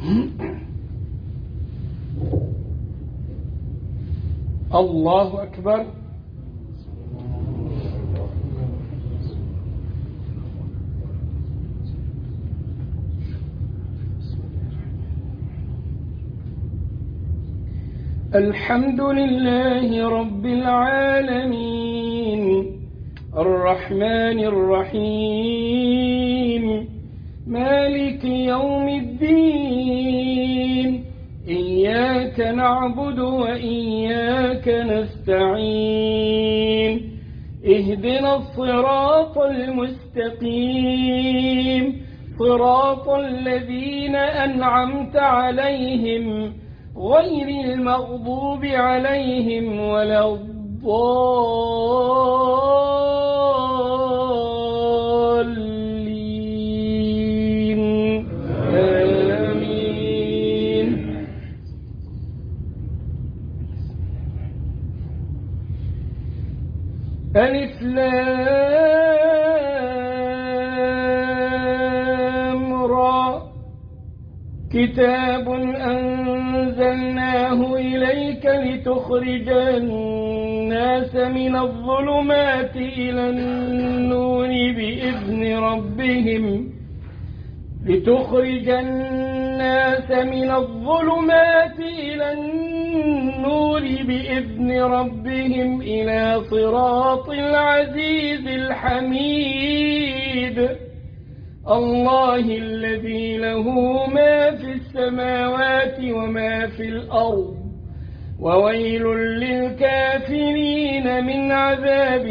الله أكبر الحمد لله رب العالمين الرحمن الرحيم مالك يوم الدين إياك نعبد وإياك نستعين اهدنا الصراط المستقيم صراط الذين أنعمت عليهم غير المغضوب عليهم ولا الضالين آمين ألف لام را كتاب أنزلناه إليك لتخرج الناس من الظلمات إلى النور بإذن ربهم لتخرج الناس من الظلمات إلى النور بإذن ربهم إلى صراط العزيز الحميد الله الذي له ما في السماوات وما في الأرض وويل للكافرين من عذاب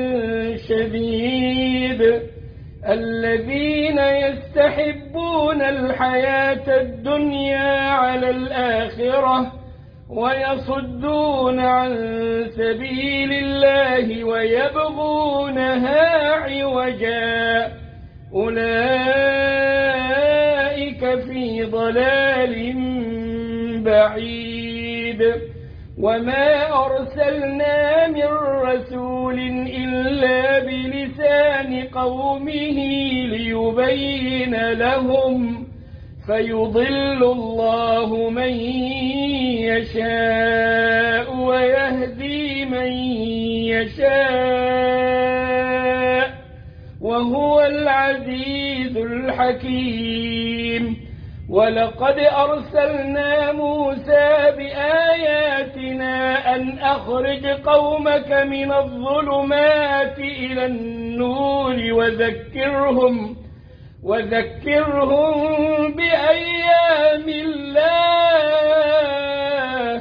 شديد الذين يستحبون الحياة الدنيا على الآخرة ويصدون عن سبيل الله ويبغونها عوجا أولئك في ضلال بعيد وما أرسلنا من رسول إلا بلسان قومه ليبين لهم فيضل الله من يشاء ويهدي من يشاء وهو العزيز الحكيم ولقد أرسلنا موسى بآياتنا أن أخرج قومك من الظلمات إلى النور وذكرهم وذكرهم بأيام الله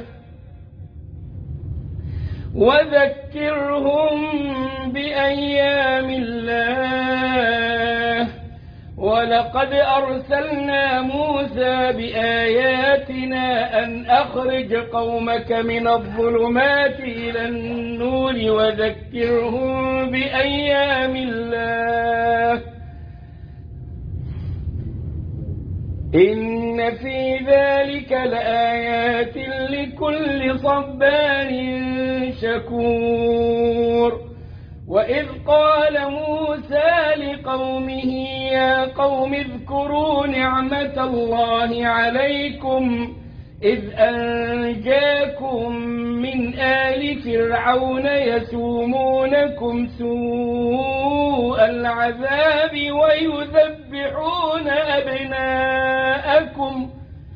وذكرهم بأيام الله ولقد أرسلنا موسى بآياتنا أن أخرج قومك من الظلمات إلى النور وذكرهم بأيام الله إن في ذلك لآيات لكل صبار شكور وإذ قال موسى لقومه يا قوم اذكروا نعمة الله عليكم إذ أنجاكم من آل فرعون يسومونكم سوء العذاب ويذبحون أبناءكم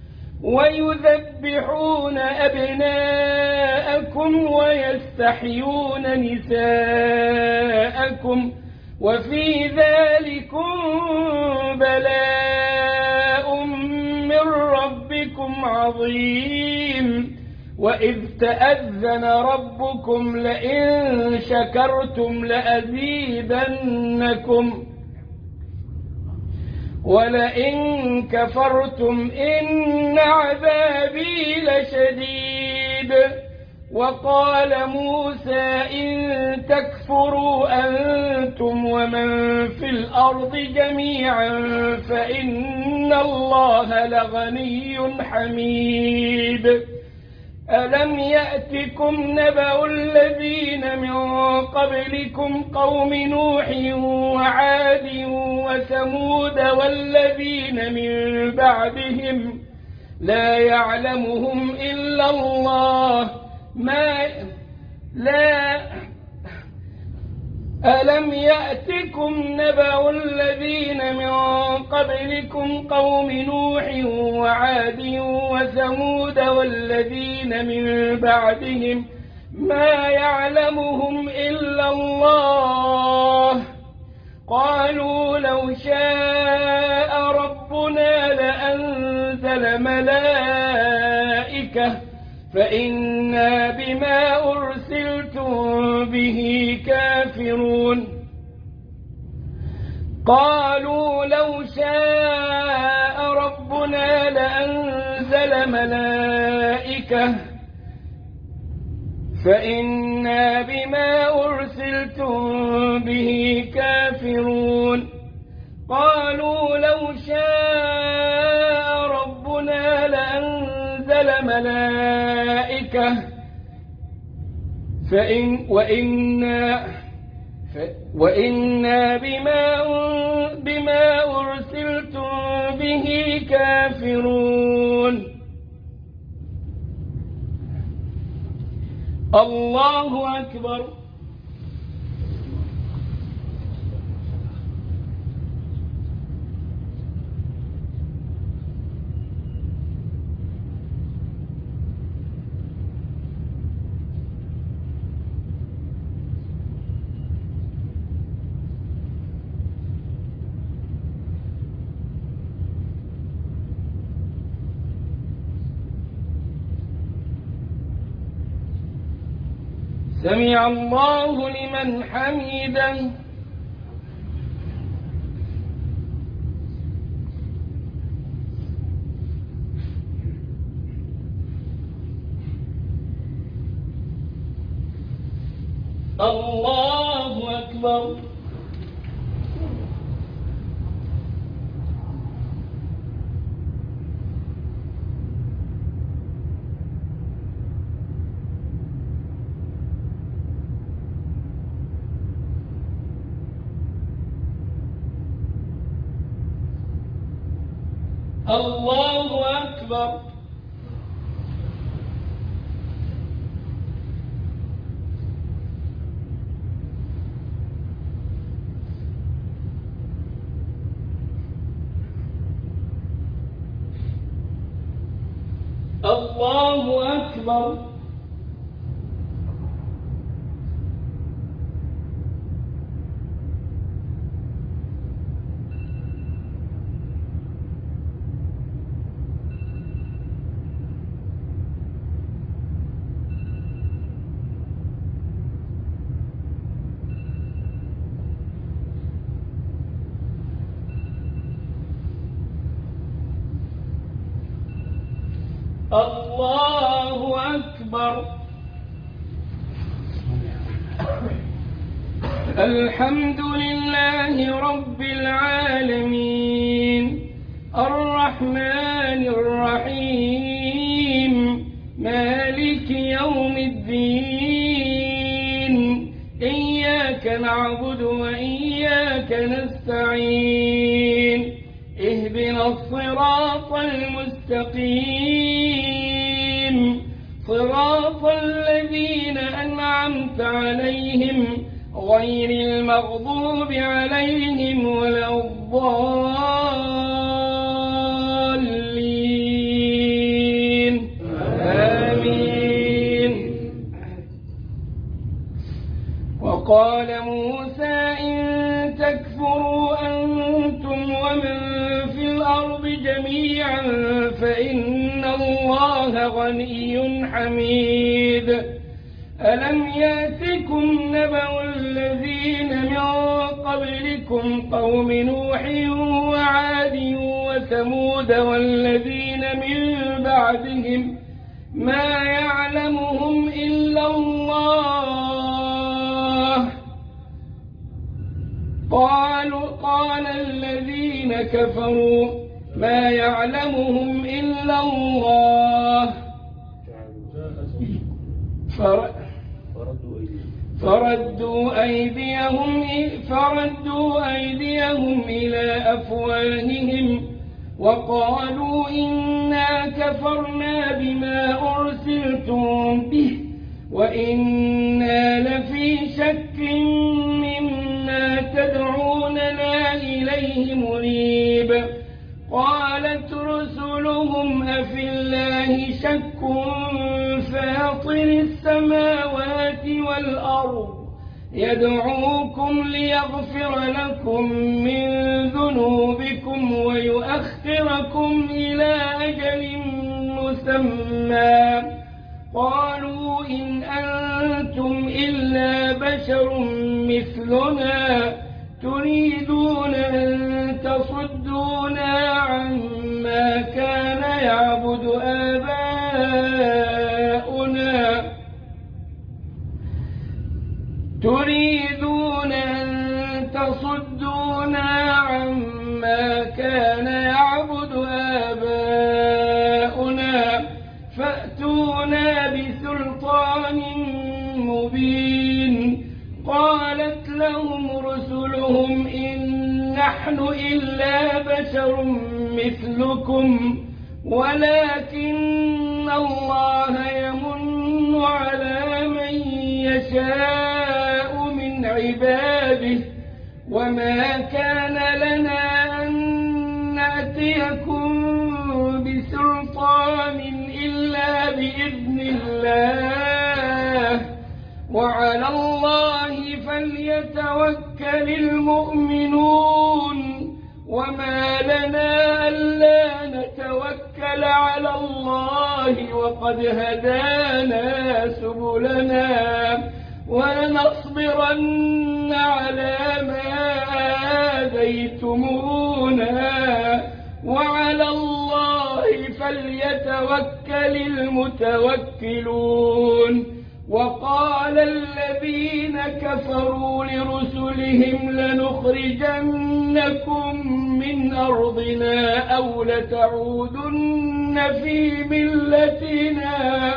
ويذبحون أبناءكم ويستحيون نساءكم وفي ذلكم بلاء من ربكم عظيم وإذ تأذن ربكم لئن شكرتم لأزيدنكم ولئن كفرتم إن عذابي لشديد وقال موسى إن تكفروا أنتم ومن في الأرض جميعا فإن الله لغني حميد ألم يأتكم نبأ الذين من قبلكم قوم نوح وعاد وثمود والذين من بعدهم لا يعلمهم إلا الله ما لا ألم يأتكم نبأ الذين من قبلكم قوم نوح وعاد وثمود والذين من بعدهم ما يعلمهم إلا الله قالوا لو شاء ربنا لأنزل ملائكة فإنا بما أرسلتم به كافرون قالوا لو شاء ربنا لأنزل ملائكة فإنا بما أرسلتم به كافرون قالوا لو شاء ربنا لأنزل ملائكة فإن وإنا وإنا بما بما أرسلتم به كافرون الله أكبر سمع الله لمن حمده الله أكبر الله أكبر الله أكبر الله أكبر الحمد لله رب العالمين الرحمن الرحيم مالك يوم الدين إياك نعبد وإياك نستعين اهدنا الصراط المستقيم صراط الذين أنعمت عليهم غير المغضوب عليهم ولا الضالين آمين وقال موسى إن تكفروا أنتم ومن في الأرض جميعا فإن الله غني حميد ألم ياتكم نبأ الذين من قبلكم قوم نوح وعاد وثمود والذين من بعدهم ما يعلمهم إلا الله قالوا قال الذين كفروا ما يعلمهم إلا الله فر فردوا أيديهم فردوا أيديهم إلى أفواههم وقالوا إنا كفرنا بما أرسلتم به وإنا لفي شك مما تدعوننا إليه مريب قالت رسلهم أفي الله شك فاطر السماوات والأرض يدعوكم ليغفر لكم من ذنوبكم ويؤخركم إلى أجل مسمى قالوا إن أنتم إلا بشر مثلنا تريدون أن تصدونا عما كان يعبد آباؤنا تريدون أن تصدونا عما كان يعبد آباؤنا فأتونا بسلطان مبين قالت لهم رسلهم إن نحن إلا بشر مثلكم ولكن الله يمن على من يشاء من عباده وما كان لنا أن نأتيكم بسلطان إلا بإذن الله وعلى الله فليتوكل المؤمنون وما لنا ألا نتوكل على الله وقد هدانا سبلنا ولنصبرن على ما آذيتمونا وعلى الله فليتوكل المتوكلون وقال الذين كفروا لرسلهم لنخرجنكم من أرضنا أو لتعودن في ملتنا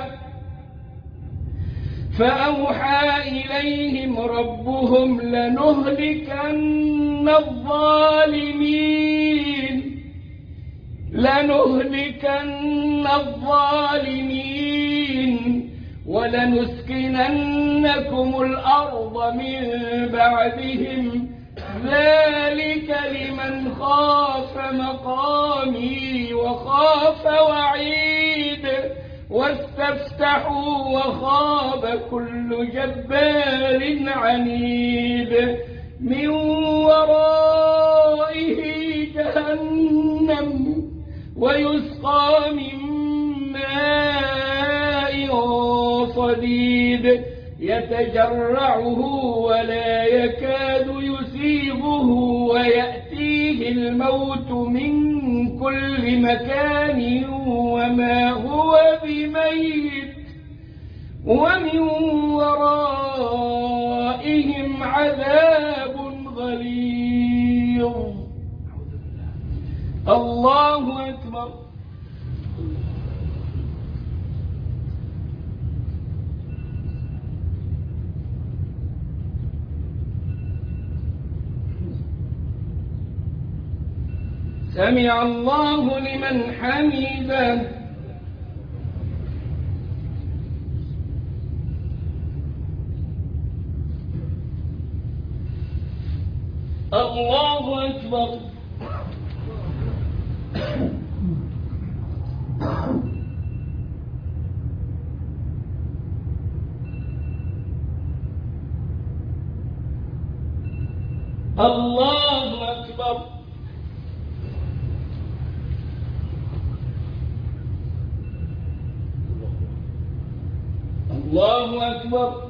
فأوحى إليهم ربهم لنهلكن الظالمين لنهلكن الظالمين ولنسكننكم الأرض من بعدهم ذلك لمن خاف مقامي وخاف وعيد واستفتحوا وخاب كل جبار عنيد من ورائه جهنم ويسقى من ماء صديد يتجرعه ولا يكاد يسيغه ويأتيه الموت من كل مكان وما هو بميت ومن ورائهم عذاب غليظ الله أكبر سمع الله لمن حمده الله أكبر الله أكبر الله أكبر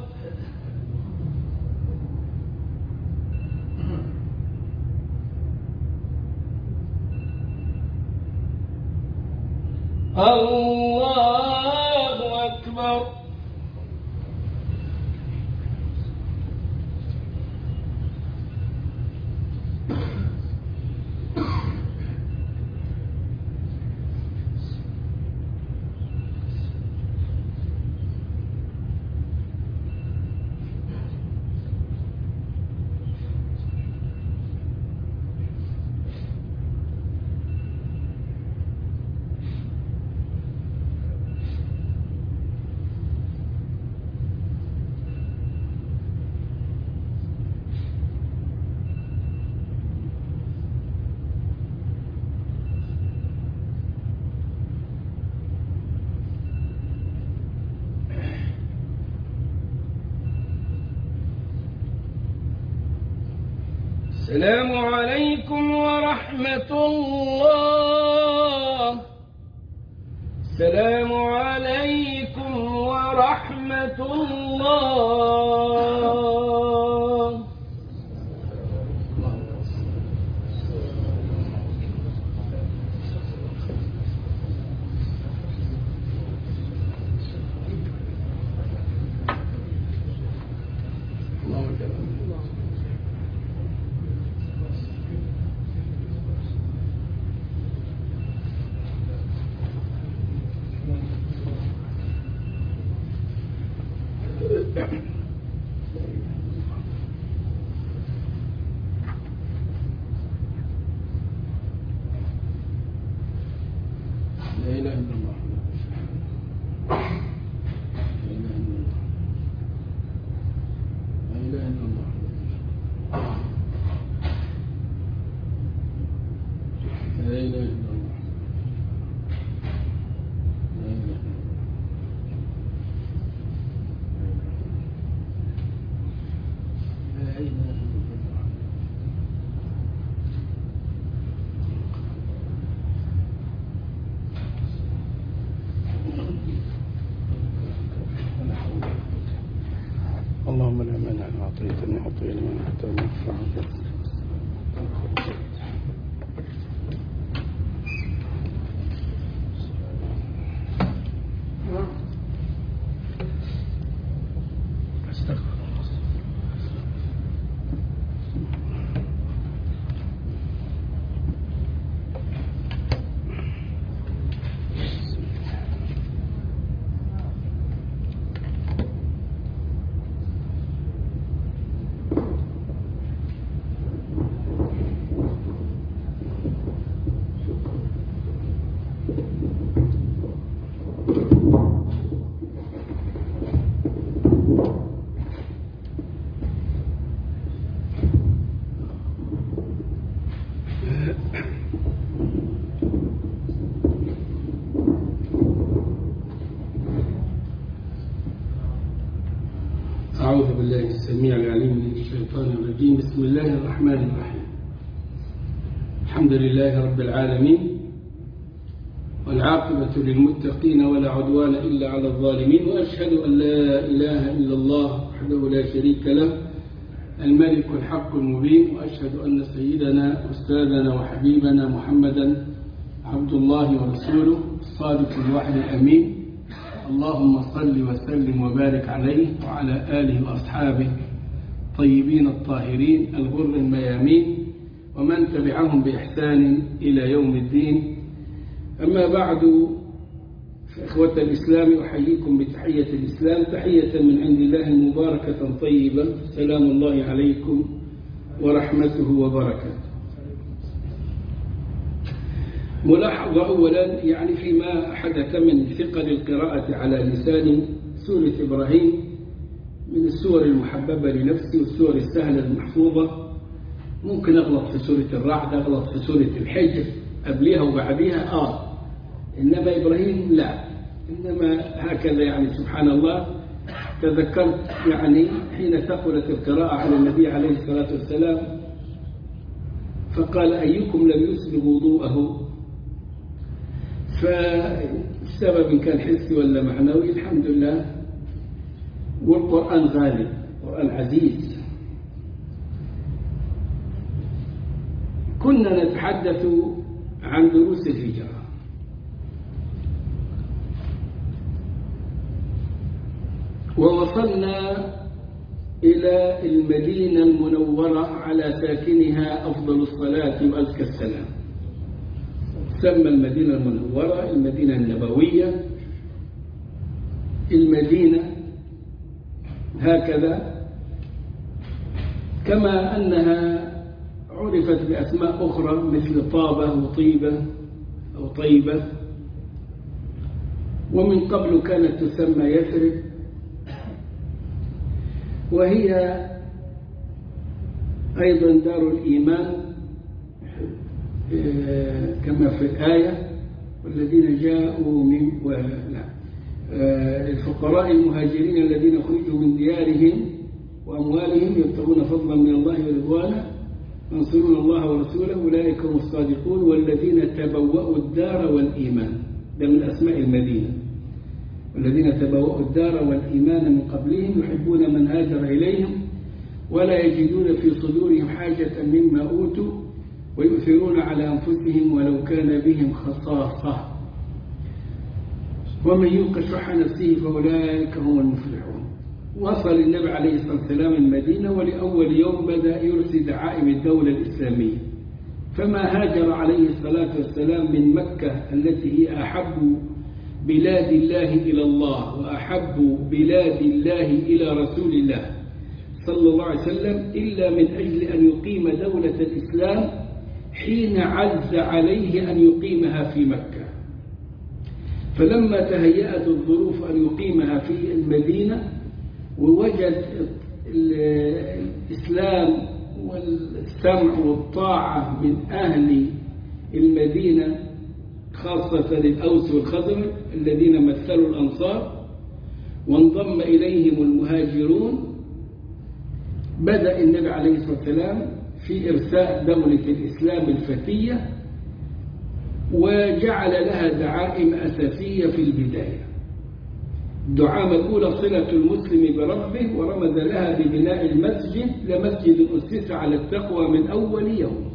الله أكبر السلام عليكم ورحمة الله السلام عليكم ورحمة الله لا إله إلا الله لا إله إلا الله لا إله إلا الله لا إله إلا الله لا إله إلا الله لا إله إلا الله اللهم لا مانع لما اعطيتني اعطي لمن اعطاني منفعه استغفر الله أعوذ بالله السميع العليم من الشيطان الرجيم بسم الله الرحمن الرحيم الحمد لله رب العالمين والعاقبة للمتقين ولا عدوان إلا على الظالمين وأشهد أن لا إله إلا الله وحده لا شريك له الملك الحق المبين وأشهد أن سيدنا أستاذنا وحبيبنا محمدا عبد الله ورسوله الصادق الوحي الأمين اللهم صل وسلم وبارك عليه وعلى آله وأصحابه طيبين الطاهرين الغر الميامين ومن تبعهم بإحسان إلى يوم الدين أما بعد إخوة الإسلام أحييكم بتحية الإسلام تحية من عند الله مباركة طيبة سلام الله عليكم ورحمته وبركاته ملاحظة أولا يعني فيما حدث من ثقل القراءة على لسان سورة إبراهيم من السور المحببة لنفسي والسور السهلة المحفوظة ممكن أغلط في سورة الرعد أغلط في سورة الحجر قبلها وبعدها آه إنما إبراهيم لا إنما هكذا يعني سبحان الله تذكرت يعني حين ثقلت القراءة على النبي عليه الصلاة والسلام فقال أيكم لم يسبغ وضوءه فالسبب إن كان حسي ولا معنوي الحمد لله والقرآن غالب القرآن عزيز كنا نتحدث عن دروس الهجرة ووصلنا إلى المدينة المنورة على ساكنها أفضل الصلاة وأزكى السلام تسمى المدينة المنورة المدينة النبوية المدينة هكذا كما أنها عرفت بأسماء أخرى مثل طابة وطيبة أو طيبة ومن قبل كانت تسمى يثرب وهي أيضا دار الإيمان كما في الآية والذين جاءوا من لا الفقراء المهاجرين الذين خرجوا من ديارهم وأموالهم يبتغون فضلا من الله ورضوانه ينصرون الله ورسوله أولئك هم الصادقون والذين تبوأوا الدار والإيمان ده من أسماء المدينة والذين تبوأوا الدار والإيمان من قبلهم يحبون من هاجر إليهم ولا يجدون في صدورهم حاجة مما أوتوا ويؤثرون على أنفسهم ولو كان بهم خصاصة ومن يوق شح نفسه فأولئك هم المفلحون وصل النبي عليه الصلاة والسلام المدينة ولأول يوم بدأ يرسي دعائم الدولة الإسلامية فما هاجر عليه الصلاة والسلام من مكة التي هي أحب بلاد الله إلى الله وأحب بلاد الله إلى رسول الله صلى الله عليه وسلم إلا من أجل أن يقيم دولة الإسلام حين عز عليه أن يقيمها في مكة فلما تهيأت الظروف أن يقيمها في المدينة ووجد الإسلام والسمع والطاعة من أهل المدينة خاصة الأوس والخزرج الذين مثلوا الأنصار وانضم إليهم المهاجرون بدأ النبي عليه الصلاة والسلام في إرساء دولة الإسلام الفتية وجعل لها دعائم أساسية في البداية الدعامة الأولى صلة المسلم بربه ورمز لها ببناء المسجد لمسجد أسس على التقوى من أول يوم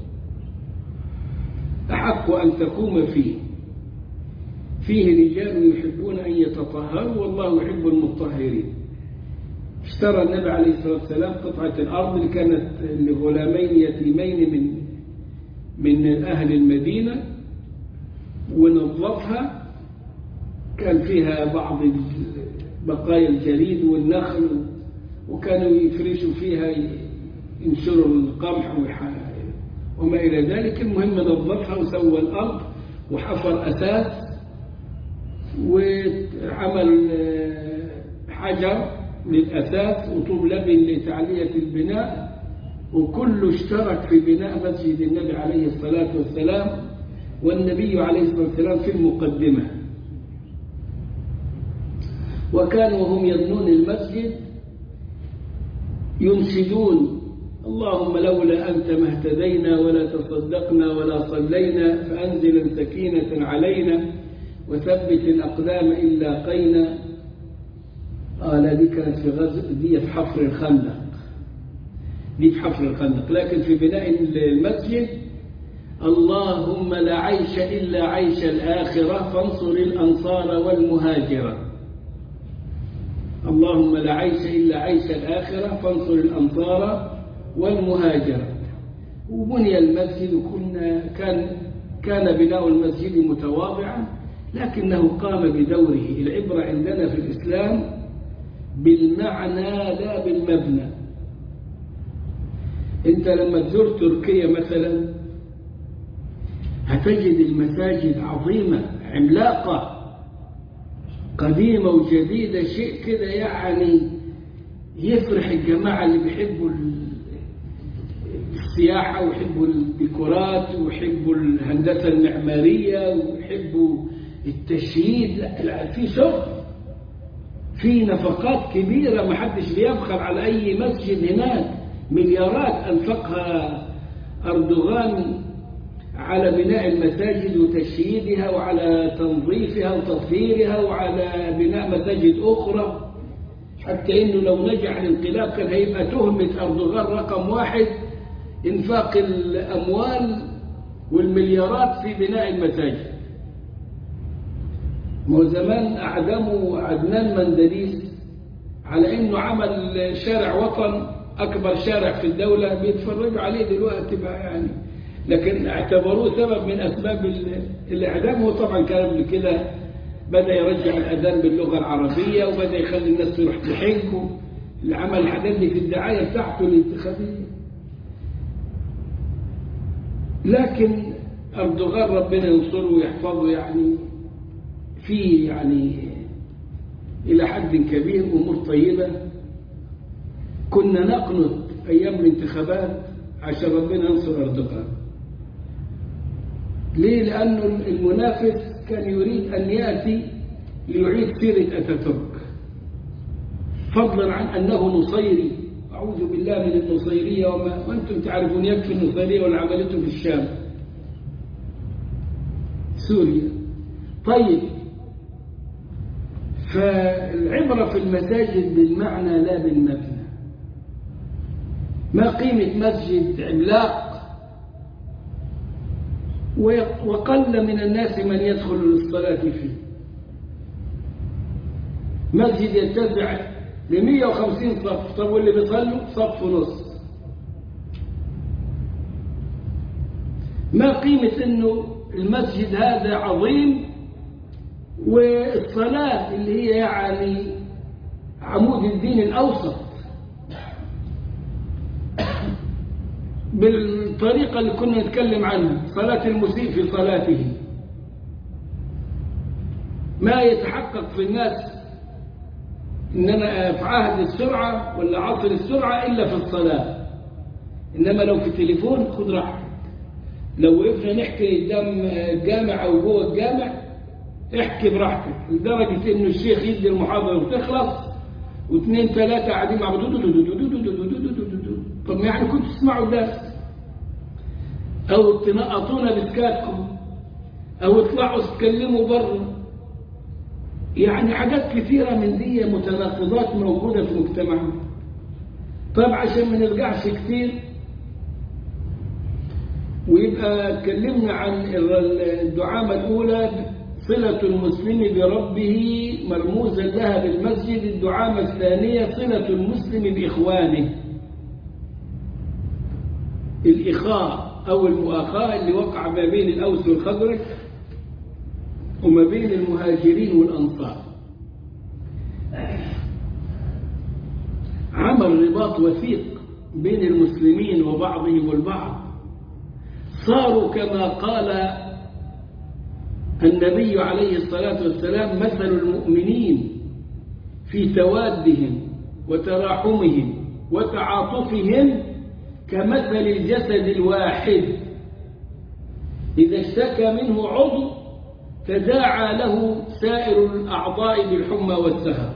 أحق أن تقوم فيه فيه رجال يحبون أن يتطهروا والله يحب المطهرين اشترى النبي عليه الصلاة والسلام قطعة الأرض اللي كانت لغلامين يتيمين من من أهل المدينة ونظفها كان فيها بعض بقايا الجليد والنخل وكانوا يفرشوا فيها ينشروا القمح وما إلى ذلك المهم نظفها وسوى الأرض وحفر أساس وعمل حجر للأساس وطوب لبن لتعلية البناء وكله اشترك في بناء مسجد النبي عليه الصلاة والسلام والنبي عليه الصلاة والسلام في المقدمة وكانوا هم يبنون المسجد ينشدون اللهم لولا أنت ما اهتدينا ولا تصدقنا ولا صلينا فأنزل سكينة علينا وثبت الأقدام إن لاقينا آه دي كانت في غزو دي في حفر الخندق دي في حفر الخندق لكن في بناء المسجد اللهم لا عيش إلا عيش الآخرة فانصر الأنصار والمهاجرة اللهم لا عيش إلا عيش الآخرة فانصر الأنصار والمهاجرة وبني المسجد وكنا كان كان بناء المسجد متواضعا لكنه قام بدوره العبرة عندنا في الإسلام بالمعنى لا بالمبنى انت لما تزور تركيا مثلا هتجد المساجد عظيمة عملاقة قديمة وجديدة شيء كده يعني يفرح الجماعة اللي بيحبوا السياحة ويحبوا الديكورات ويحبوا الهندسة المعمارية ويحبوا التشييد في شغل في نفقات كبيرة ما حدش بيبخل على أي مسجد هناك مليارات أنفقها أردوغان على بناء المساجد وتشييدها وعلى تنظيفها وتطهيرها وعلى بناء مساجد أخرى حتى إنه لو نجح الانقلاب كان هيبقى تهمة أردوغان رقم واحد إنفاق الأموال والمليارات في بناء المساجد ما زمان أعدموا عدنان مندليس على إنه عمل شارع وطن أكبر شارع في الدولة بيتفرجوا عليه دلوقتي بقى يعني لكن اعتبروه سبب من أسباب الإعدام هو طبعا كان قبل كده بدأ يرجع الأذان باللغة العربية وبدأ يخلي الناس تروح تحج اللي عمل الحاجات دي في الدعاية بتاعته الانتخابية لكن أردوغان ربنا ينصره ويحفظه يعني في يعني إلى حد كبير أمور طيبة كنا نقنط أيام الانتخابات عشان ربنا ينصر أردوغان ليه؟ لأنه المنافس كان يريد أن يأتي ليعيد سيرة أتاتورك فضلا عن أنه نصيري أعوذ بالله من النصيرية وما وأنتم تعرفون يكفي النصيرية والعملية في الشام سوريا طيب فالعبرة في المساجد بالمعنى لا بالمبنى ما قيمة مسجد عملاق وقل من الناس من يدخل للصلاة فيه مسجد يتسع ل 150 صف طب واللي بيصلوا صف ونص ما قيمة انه المسجد هذا عظيم والصلاة اللي هي يعني عمود الدين الأوسط بالطريقة اللي كنا نتكلم عنها صلاة المسيء في صلاته ما يتحقق في الناس إن أنا في عهد السرعة ولا عصر السرعة إلا في الصلاة إنما لو في التليفون خد راحتك لو وقفنا نحكي قدام الجامع أو جوه الجامع احكي براحتك لدرجة إنه الشيخ يدي المحاضرة وتخلص واثنين ثلاثة قاعدين مع بعض طب يعني كنت تسمعوا الناس أو تنقطونا بسكاتكم أو اطلعوا تتكلموا بره يعني حاجات كثيرة من دي متناقضات موجودة في مجتمعنا طب عشان ما نرجعش كتير ويبقى اتكلمنا عن الدعامة الأولى صلة المسلم بربه مرموزا لها بالمسجد الدعامة الثانية صلة المسلم بإخوانه الإخاء أو المؤاخاة اللي وقع ما بين الأوس والخزرج وما بين المهاجرين والأنصار عمل رباط وثيق بين المسلمين وبعضهم البعض صاروا كما قال النبي عليه الصلاة والسلام مثل المؤمنين في توادهم وتراحمهم وتعاطفهم كمثل الجسد الواحد إذا اشتكى منه عضو تداعى له سائر الأعضاء بالحمى والسهر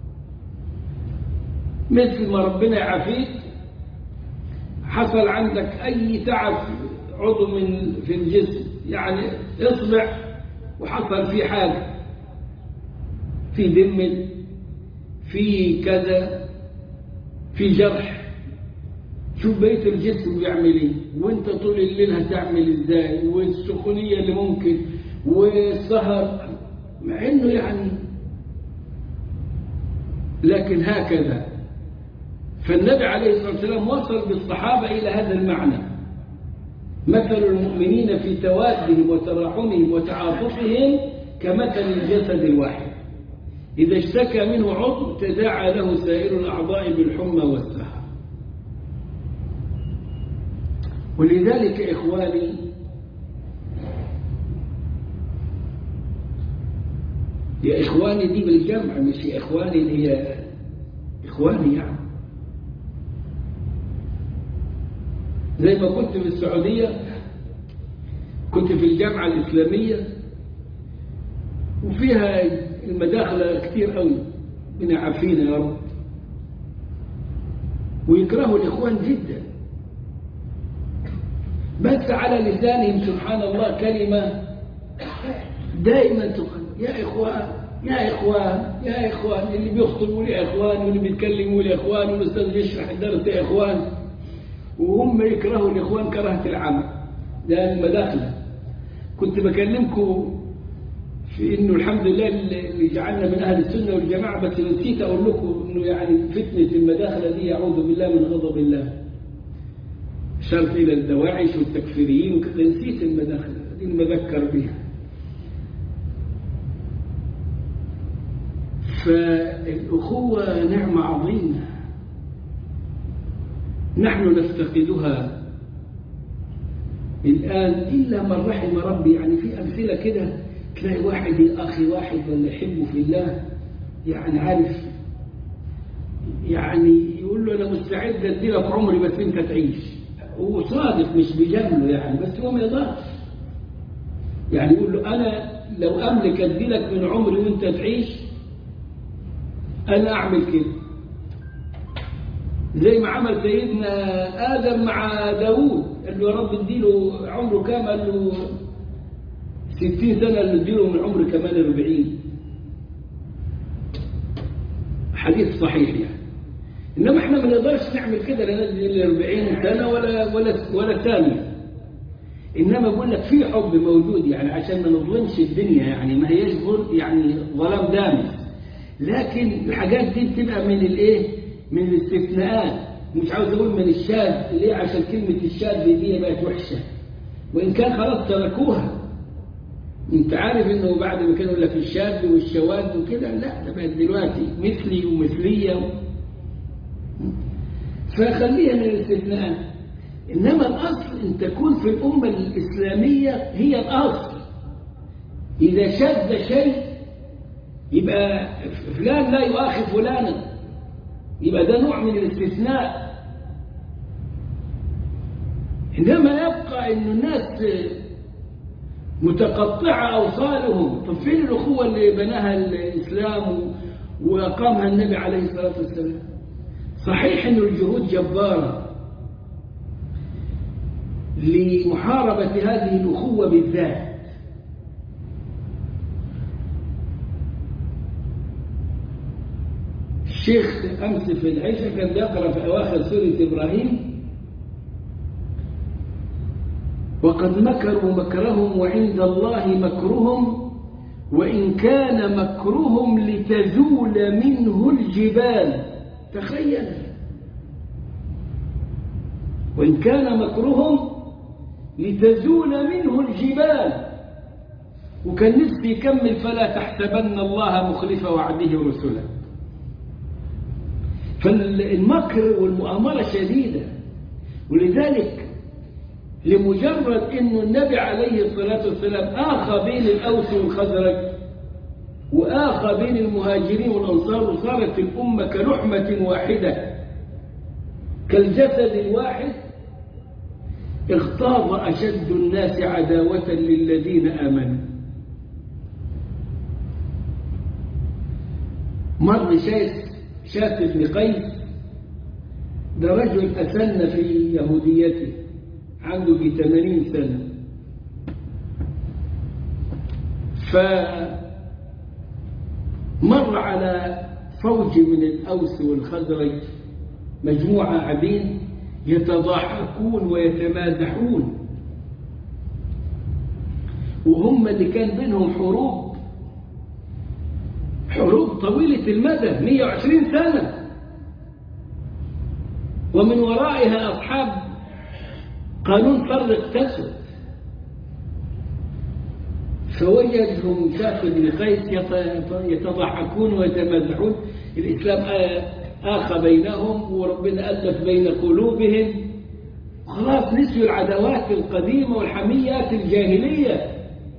مثل ما ربنا يعافيك حصل عندك أي تعب عضو من في الجسم يعني اصبع وحصل فيه حاجة في دم في كذا في جرح شوف بيت الجسم بيعمل ايه وانت طول الليل هتعمل ازاي والسخونية اللي ممكن والسهر مع انه يعني لكن هكذا فالنبي عليه الصلاة والسلام وصل بالصحابة إلى هذا المعنى مثل المؤمنين في توادهم وتراحمهم وتعاطفهم كمثل الجسد الواحد إذا اشتكى منه عضو تداعى له سائر الأعضاء بالحمى والسهر ولذلك إخواني يا إخواني دي بالجمع مش يا إخواني اللي هي إخواني يعني زي ما كنت في السعودية كنت في الجامعة الإسلامية وفيها المداخلة كتير قوي من عافينا يا رب ويكرهوا الإخوان جدا بس على لسانهم سبحان الله كلمة دائما تقال يا إخوان يا إخوان يا إخوان اللي بيخطبوا لي إخوان واللي بيتكلموا لي إخوان والأستاذ بيشرح الدرس يا إخوان وهم يكرهوا الإخوان كرهة العمى ده المداخلة كنت بكلمكم في إنه الحمد لله اللي جعلنا من أهل السنة والجماعة بس نسيت أقول لكم إنه يعني فتنة المداخلة دي أعوذ بالله من غضب الله شرط إلى الدواعش والتكفيريين وكذا نسيت المداخلة دي المذكر بها فالأخوة نعمة عظيمة نحن نفتقدها الآن إلا من رحم ربي يعني في أمثلة كده تلاقي واحد أخي واحد ولا يحبه في الله يعني عارف يعني يقول له أنا مستعد أدي لك عمري بس أنت تعيش هو صادق مش بجمله يعني بس هو ما يقدرش يعني يقول له أنا لو أملك أدي لك من عمري وأنت تعيش أنا أعمل كده زي ما عمل سيدنا آدم مع داوود قال له يا رب اديله عمره كام قال له ستين سنة اللي اديله من عمر كمان أربعين حديث صحيح يعني إنما إحنا ما نقدرش نعمل كده لا ندي 40 سنة ولا ولا ولا ثانية إنما بقول لك في حب موجود يعني عشان ما نظلمش الدنيا يعني ما هيش يعني ظلام دامس لكن الحاجات دي بتبقى من الإيه؟ من الاستثناءات مش عاوز أقول من الشاذ ليه عشان كلمة الشاذ دي بقت وحشة وإن كان خلاص تركوها انت عارف انه بعد ما كانوا لك الشاذ والشواذ وكده لا ده بقت دلوقتي مثلي ومثليه و... فخليها من الاستثناءات انما الاصل ان تكون في الامه الاسلاميه هي الاصل اذا شذ شيء يبقى فلان لا يؤاخذ فلانا يبقى ده نوع من الاستثناء انما يبقى ان الناس متقطعة أوصالهم طب فين الأخوة اللي بناها الإسلام وأقامها النبي عليه الصلاة والسلام صحيح أن الجهود جبارة لمحاربة هذه الأخوة بالذات الشيخ أمس في العشاء كان بيقرأ في أواخر سورة إبراهيم وقد مكروا مكرهم وعند الله مكرهم وإن كان مكرهم لتزول منه الجبال تخيل وإن كان مكرهم لتزول منه الجبال وكان نفسي يكمل فلا تحسبن الله مخلف وعده رسله فالمكر والمؤامرة شديدة ولذلك لمجرد أن النبي عليه الصلاة والسلام آخى بين الأوس والخزرج وآخى بين المهاجرين والأنصار وصارت الأمة كلحمة واحدة كالجسد الواحد اغتاظ أشد الناس عداوة للذين آمنوا مر شاس شاس بن قيس ده رجل أسن في يهوديته عنده في 80 سنة فمر على فوج من الأوس والخزرج مجموعة عبيد يتضاحكون ويتمازحون وهم اللي كان بينهم حروب حروب طويلة المدى 120 سنة ومن ورائها أصحاب قانون فرق تسد فوجدهم شاف بن قيس يتضحكون ويتمازحون الإسلام آخى بينهم وربنا ألف بين قلوبهم خلاص نسيوا العداوات القديمة والحميات الجاهلية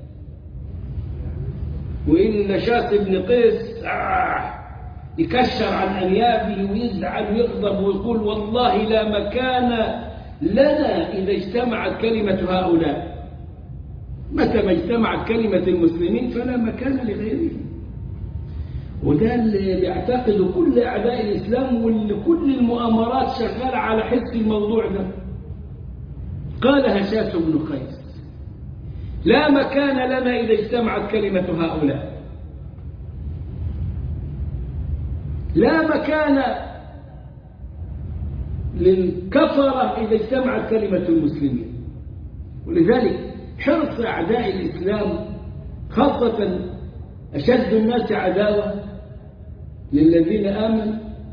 وإن شاس بن قيس آه يكشر عن أنيابه ويزعل ويغضب ويقول والله لا مكان لنا إذا اجتمعت كلمة هؤلاء متى ما اجتمعت كلمة المسلمين فلا مكان لغيرهم وده اللي بيعتقده كل أعداء الإسلام واللي كل المؤامرات شغالة على حس الموضوع ده قال هشاس بن قيس لا مكان لنا إذا اجتمعت كلمة هؤلاء لا مكان للكفرة إذا اجتمعت كلمة المسلمين ولذلك حرص أعداء الإسلام خاصة أشد الناس عداوة للذين آمنوا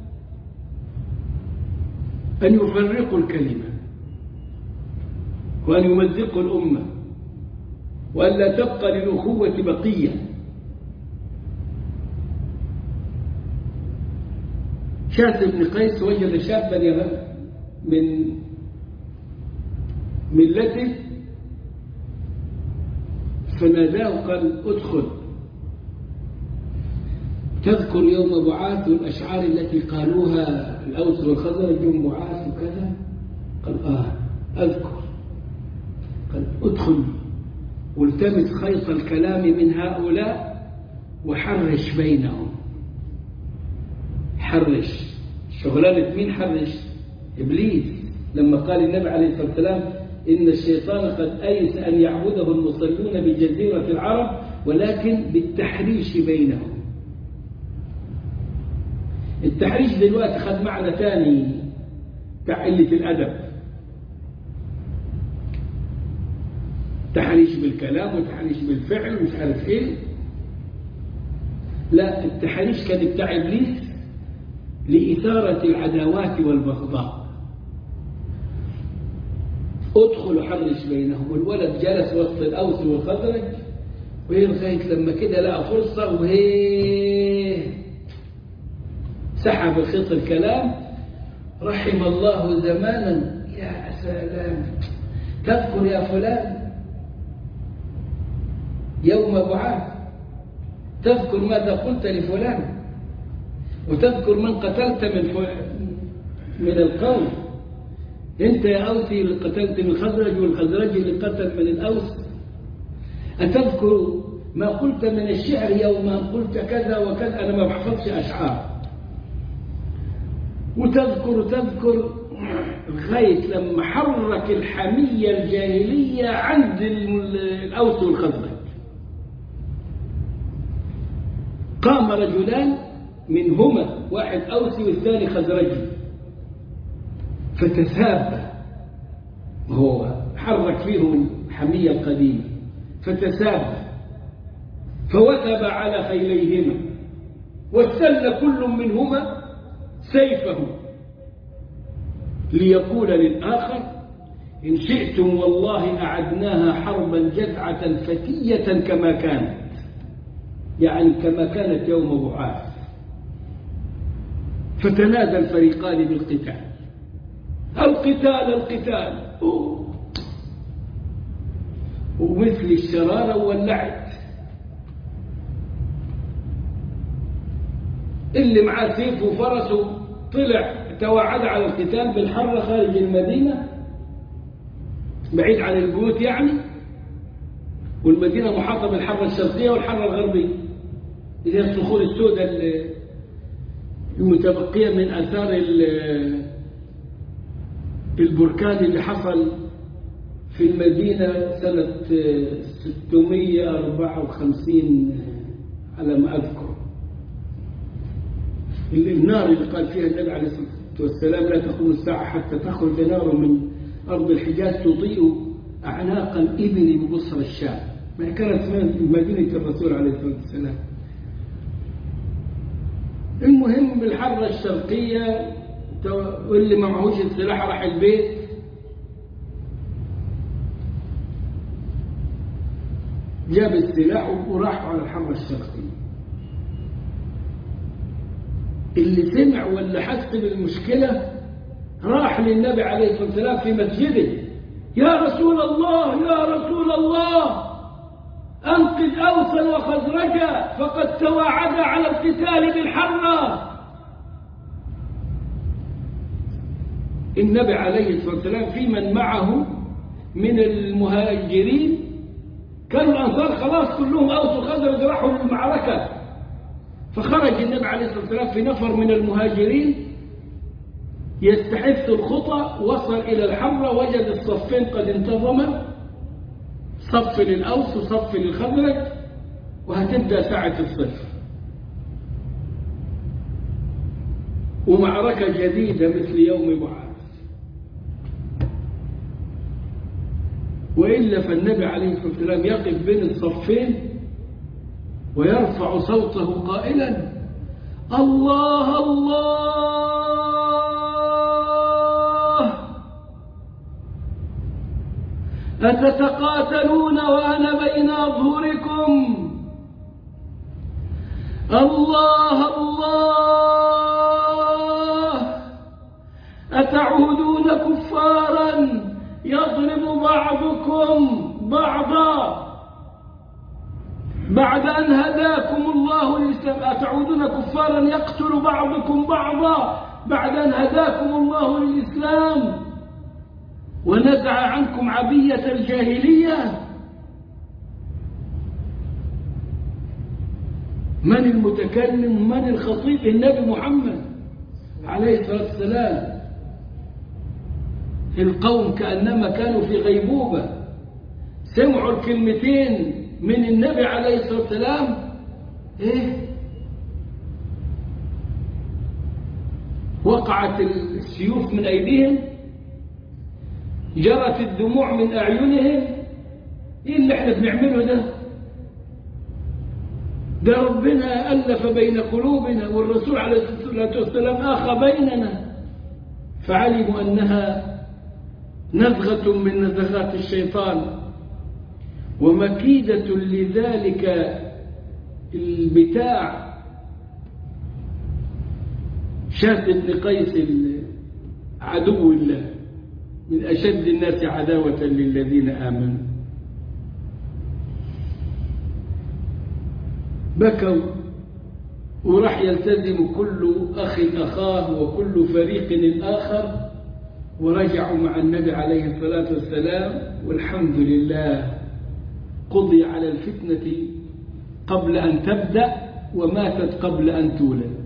أن يفرقوا الكلمة وأن يمزقوا الأمة وأن لا تبقى للأخوة بقية شاس بن قيس وجد شابا من ملته فناداه قال ادخل تذكر يوم بعاث والأشعار التي قالوها الأوس والخزرج يوم بعاث وكذا قال آه أذكر قال ادخل والتمس خيط الكلام من هؤلاء وحرش بينهم حرش شغلانة مين حرش إبليس لما قال النبي عليه الصلاة والسلام إن الشيطان قد أيس أن يعبده المصلون بجزيرة العرب ولكن بالتحريش بينهم التحريش دلوقتي خد معنى تاني بتاع قلة الأدب تحريش بالكلام وتحريش بالفعل ومش عارف ايه لا التحريش كان بتاع إبليس لإثارة العداوات والبغضاء ادخل حرش بينهم والولد جلس وسط الأوس والخزرج وهي لغاية لما كده لقى فرصة وهي سحب خيط الكلام رحم الله زمانا يا سلام تذكر يا فلان يوم بعاث تذكر ماذا قلت لفلان وتذكر من قتلت من من القوم انت يا اوسي اللي قتلت من الخزرج والخزرج اللي قتل من الاوس اتذكر ما قلت من الشعر يوم قلت كذا وكذا انا ما بحفظش اشعار وتذكر تذكر لغايه لما حرك الحميه الجاهليه عند الاوس والخزرج قام رجلان منهما واحد أوسي والثاني خزرجي فتثاب هو حرك فيهم الحمية القديمة فتثاب فوثب على خيليهما واستل كل منهما سيفه ليقول للآخر إن شئتم والله أعدناها حربا جذعة فتية كما كانت يعني كما كانت يوم بعاث فتنادى الفريقان بالقتال القتال القتال أوه. ومثل الشرارة واللعب اللي معاه سيف وفرسه طلع توعد على القتال بالحرة خارج المدينة بعيد عن البيوت يعني والمدينة محاطة بالحرة الشرقية والحرة الغربية اللي هي الصخور السوداء المتبقية من آثار البركان اللي حصل في المدينة سنة 654 على ما أذكر النار اللي قال فيها النبي عليه الصلاة والسلام لا تقوم الساعة حتى تخرج نار من أرض الحجاز تضيء أعناق الإبل ببصر الشام ما كانت مدينة الرسول عليه الصلاة والسلام المهم بالحرة الشرقية واللي ما معهوش السلاح راح البيت جاب السلاح وراح على الحرة الشرقية اللي سمع ولا حس بالمشكلة راح للنبي عليه الصلاة والسلام في مسجده يا رسول الله يا رسول الله أنقذ أوسا وخزرجا فقد تواعدا على القتال بالحرة النبي عليه الصلاة والسلام في من معه من المهاجرين كانوا الأنصار خلاص كلهم أوس وخزرج راحوا للمعركة فخرج النبي عليه الصلاة والسلام في نفر من المهاجرين يستحث الخطى وصل إلى الحرة وجد الصفين قد انتظما صف للأوس وصف للخزرج وهتبدأ ساعة الصفر ومعركة جديدة مثل يوم بعاث وإلا فالنبي عليه الصلاة والسلام يقف بين الصفين ويرفع صوته قائلا الله الله أتتقاتلون وأنا بين أظهركم الله الله أتعودون كفارا يضرب بعضكم بعضا بعد أن هداكم الله للإسلام أتعودون كفارا يقتل بعضكم بعضا بعد أن هداكم الله للإسلام ونزع عنكم عبية الجاهلية من المتكلم من الخطيب النبي محمد عليه الصلاة والسلام القوم كأنما كانوا في غيبوبة سمعوا الكلمتين من النبي عليه الصلاة والسلام ايه وقعت السيوف من أيديهم جرت الدموع من أعينهم ايه اللي احنا بنعمله ده ده ربنا ألف بين قلوبنا والرسول عليه الصلاة والسلام آخى بيننا فعلموا أنها نزغة من نزغات الشيطان ومكيدة لذلك البتاع شاف بن قيس عدو الله من أشد الناس عداوة للذين آمنوا بكوا وراح يلتزم كل أخ أخاه وكل فريق الآخر ورجعوا مع النبي عليه الصلاة والسلام والحمد لله قضي على الفتنة قبل أن تبدأ وماتت قبل أن تولد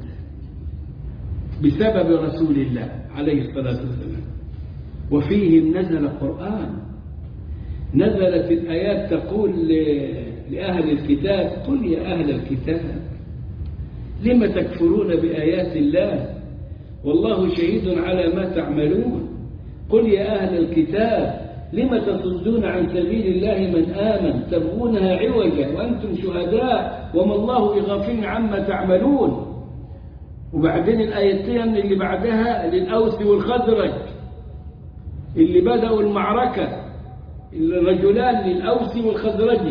بسبب رسول الله عليه الصلاة والسلام وفيهم نزل قرآن نزلت الآيات تقول لأهل الكتاب قل يا أهل الكتاب لم تكفرون بآيات الله والله شهيد على ما تعملون قل يا أهل الكتاب لم تصدون عن سبيل الله من آمن تبغونها عوجا وأنتم شهداء وما الله بغافل عما تعملون وبعدين الآيتين اللي بعدها للأوس والخزرج اللي بدأوا المعركة الرجلان للأوس والخزرج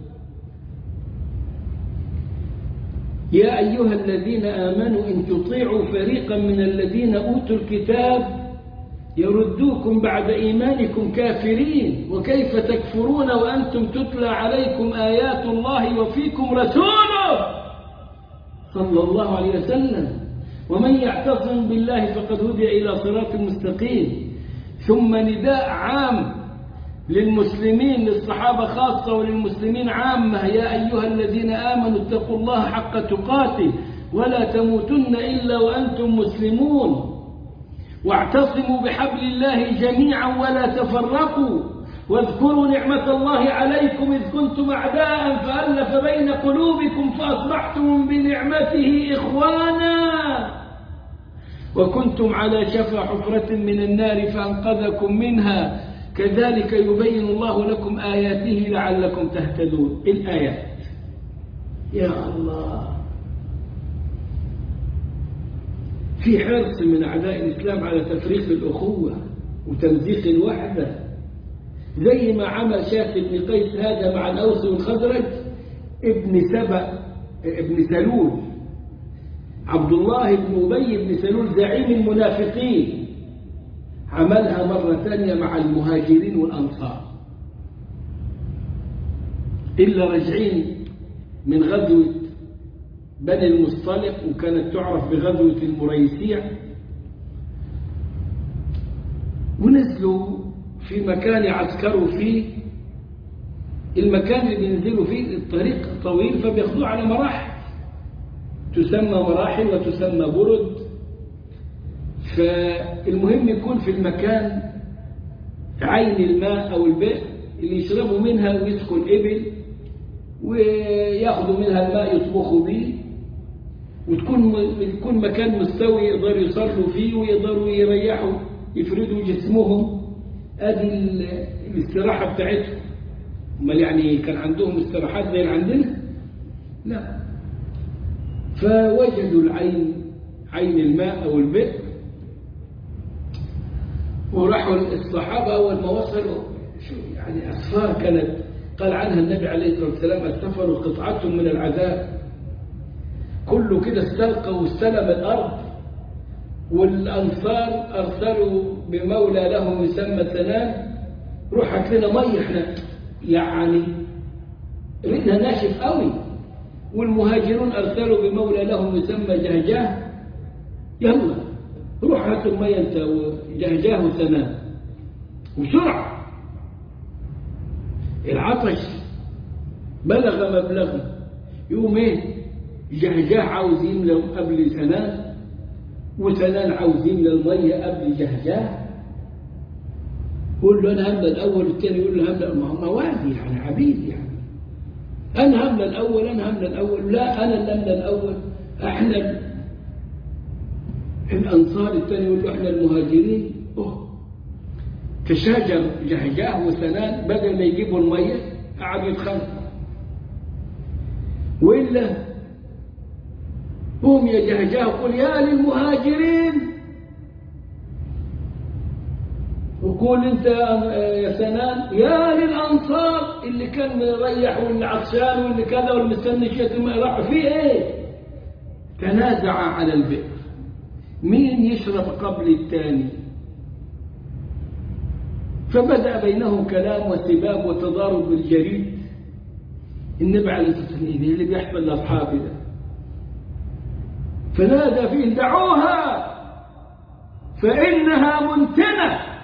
يا أيها الذين آمنوا إن تطيعوا فريقا من الذين أوتوا الكتاب يردوكم بعد إيمانكم كافرين وكيف تكفرون وأنتم تتلى عليكم آيات الله وفيكم رسوله صلى الله عليه وسلم ومن يعتصم بالله فقد هدي إلى صراط مستقيم ثم نداء عام للمسلمين للصحابة خاصة وللمسلمين عامة يا أيها الذين آمنوا اتقوا الله حق تقاته ولا تموتن إلا وأنتم مسلمون واعتصموا بحبل الله جميعا ولا تفرقوا واذكروا نعمة الله عليكم إذ كنتم أعداء فألف بين قلوبكم فأصبحتم بنعمته إخوانا وكنتم على شفا حفرة من النار فأنقذكم منها كذلك يبين الله لكم آياته لعلكم تهتدون الآيات يا الله في حرص من أعداء الإسلام على تفريق الأخوة وتمزيق الوحدة زي ما عمل شاف بن قيس هذا مع الأوس والخزرج ابن سبأ ابن سلول عبد الله بن أبي بن سلول زعيم المنافقين عملها مرة ثانية مع المهاجرين والأنصار إلا رجعين من غزوة بني المصطلق وكانت تعرف بغزوة المريسيع ونزلوا في مكان يعسكروا فيه المكان اللي بينزلوا فيه الطريق طويل فبياخدوه على مراحل تسمى مراحل وتسمى برد فالمهم يكون في المكان عين الماء أو البئر اللي يشربوا منها ويسقوا الإبل وياخدوا منها الماء يطبخوا به وتكون يكون مكان مستوي يقدروا يصلوا فيه ويقدروا يريحوا يفردوا جسمهم ادي الاستراحة بتاعتهم امال يعني كان عندهم استراحات زي اللي عندنا لا فوجدوا العين عين الماء او البئر وراحوا الصحابة أول ما وصلوا شو يعني أسفار كانت قال عنها النبي عليه الصلاة والسلام السفر قطعة من العذاب كله كده استلقى واستلم الأرض والأنصار أرسلوا بمولى لهم يسمى سنان روح هات لنا مية احنا يعني ريدها ناشف قوي والمهاجرون أرسلوا بمولى لهم يسمى جهجاه يلا روح هات المية انت وجهجاه وسنان وسرعة العطش بلغ مبلغه يوم ايه جهجاه عاوز يملى قبل سنان وسنان عاوز يملى المية قبل جهجاه يقول له أنا هملة الأول والثاني يقول له هملة ما هم موالي يعني عبيد يعني أنا هملة الأول أنا هملة الأول لا أنا اللي هملة الأول إحنا الأنصار الثاني يقول له إحنا المهاجرين أوه تشاجر جهجاه وسنان بدل ما يجيبوا المية قعدوا يتخانقوا وإلا قوم يا جهجاه قل يا للمهاجرين وقول انت يا سنان يا للانصار اللي كان مريح واللي عطشان واللي كذا واللي مستني شيء ما راح في ايه تنازع على البئر مين يشرب قبل الثاني فبدأ بينهم كلام وسباب وتضارب بالجريد النبي عليه الصلاة والسلام اللي بيحصل لأصحابه ده فنادى فيه دعوها فإنها منتنة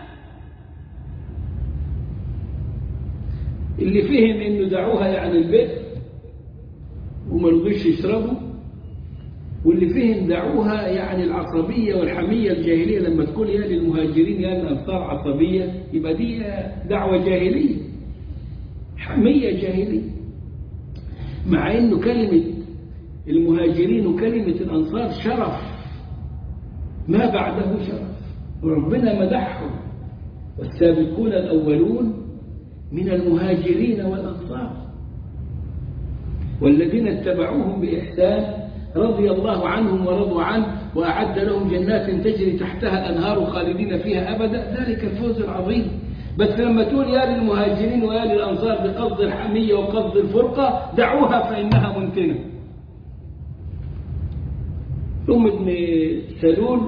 اللي فهم انه دعوها يعني البئر وما رضوش يشربوا واللي فهم دعوها يعني العصبية والحمية الجاهلية لما تقول يا للمهاجرين يا للأنصار عصبية يبقى دي دعوة جاهلية حمية جاهلية مع انه كلمة المهاجرين وكلمة الأنصار شرف ما بعده شرف وربنا مدحهم والسابقون الأولون من المهاجرين والأنصار والذين اتبعوهم بإحسان رضي الله عنهم ورضوا عنه وأعد لهم جنات تجري تحتها الأنهار خالدين فيها أبدا ذلك الفوز العظيم بس لما تقول يا للمهاجرين ويا للأنصار بقصد الحمية وقصد الفرقة دعوها فإنها منتنة ثم ابن سلول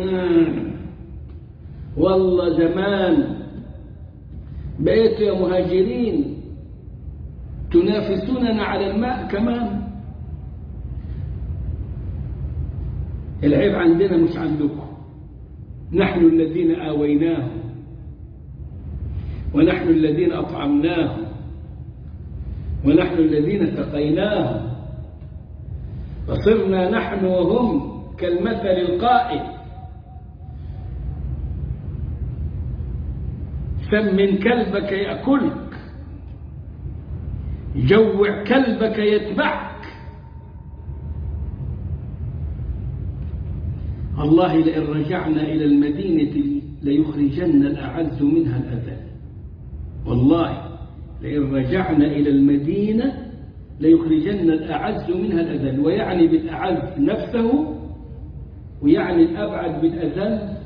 والله زمان بقيت يا مهاجرين تنافسوننا على الماء كمان العيب عندنا مش عندكم نحن الذين آويناه ونحن الذين أطعمناه ونحن الذين سقيناه فصرنا نحن وهم كالمثل القائل سمن كلبك يأكلك جوع كلبك يتبعك الله لئن رجعنا إلى المدينة ليخرجن الأعز منها الأذل والله لئن رجعنا إلى المدينة ليخرجن الأعز منها الأذل ويعني بالأعز نفسه ويعني الأبعد بالأذل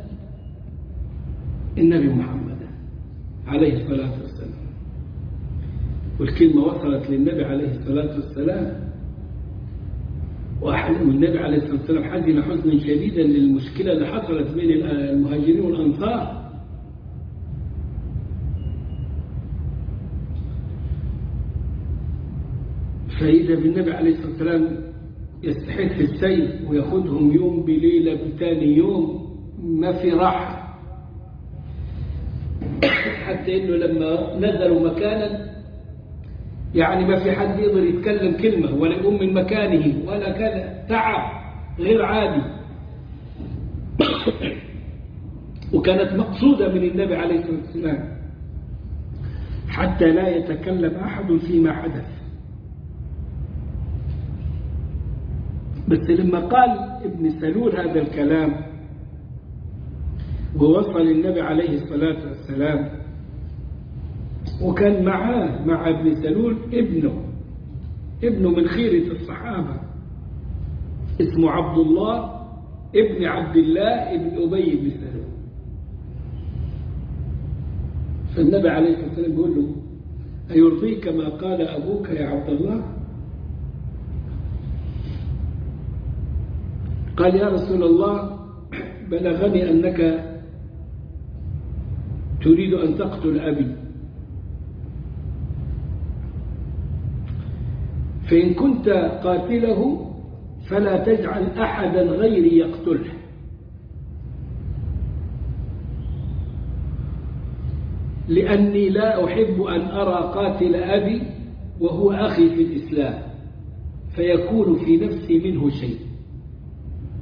النبي محمد عليه الصلاة والسلام والكلمة وصلت للنبي عليه الصلاة والسلام والنبي عليه الصلاة والسلام حزن حزنا شديدا للمشكلة اللي حصلت بين المهاجرين والأنصار فإذا بالنبي عليه الصلاة والسلام يستحث السيف وياخذهم يوم بليلة بثاني يوم ما في راحة حتى إنه لما نزلوا مكانا يعني ما في حد يقدر يتكلم كلمة ولا يقوم من مكانه ولا كذا تعب غير عادي وكانت مقصودة من النبي عليه الصلاة والسلام حتى لا يتكلم أحد فيما حدث بس لما قال ابن سلول هذا الكلام ووصل النبي عليه الصلاة والسلام وكان معاه مع ابن سلول ابنه ابنه من خيرة الصحابة اسمه عبد الله ابن عبد الله ابن أبي بن سلول فالنبي عليه الصلاة والسلام يقول له أيرضيك ما قال أبوك يا عبد الله قال يا رسول الله بلغني أنك تريد أن تقتل أبي فإن كنت قاتله فلا تجعل أحدا غيري يقتله لأني لا أحب أن أرى قاتل أبي وهو أخي في الإسلام فيكون في نفسي منه شيء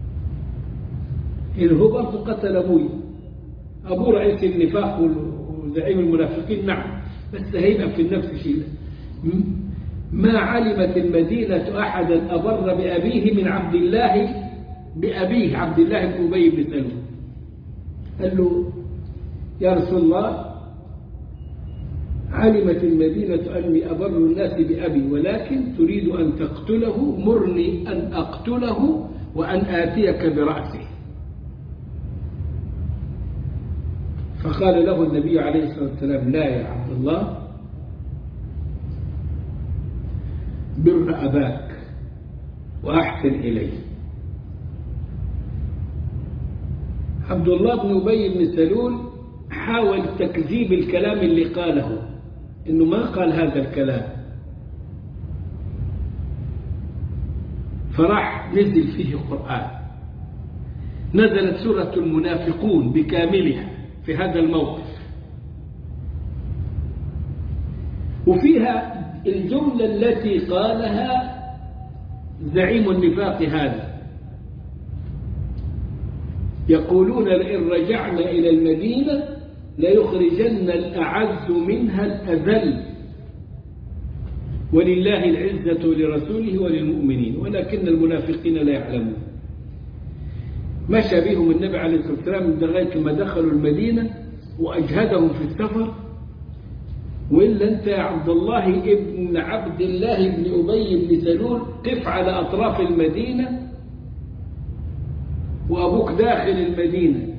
إن هو برضه قتل أبوي أبوه رئيس النفاق زعيم المنافقين نعم بس هيبقى في النفس شيء ما علمت المدينة أحدا أبر بأبيه من عبد الله بأبيه عبد الله بن أبي بن سلول قال له يا رسول الله علمت المدينة أني أبر الناس بأبي ولكن تريد أن تقتله مرني أن أقتله وأن آتيك برأسه فقال له النبي عليه الصلاة والسلام لا يا عبد الله بر أباك وأحسن إليه عبد الله بن أبي بن سلول حاول تكذيب الكلام اللي قاله إنه ما قال هذا الكلام فراح نزل فيه قرآن نزلت سورة المنافقون بكاملها في هذا الموقف وفيها الجملة التي قالها زعيم النفاق هذا يقولون لئن رجعنا إلى المدينة ليخرجن الأعز منها الأذل ولله العزة لرسوله وللمؤمنين ولكن المنافقين لا يعلمون مشى بهم النبي عليه الصلاة والسلام لغاية ما دخلوا المدينة وأجهدهم في السفر وإلا أنت يا عبد الله ابن عبد الله بن أبي بن سلول قف على أطراف المدينة وأبوك داخل المدينة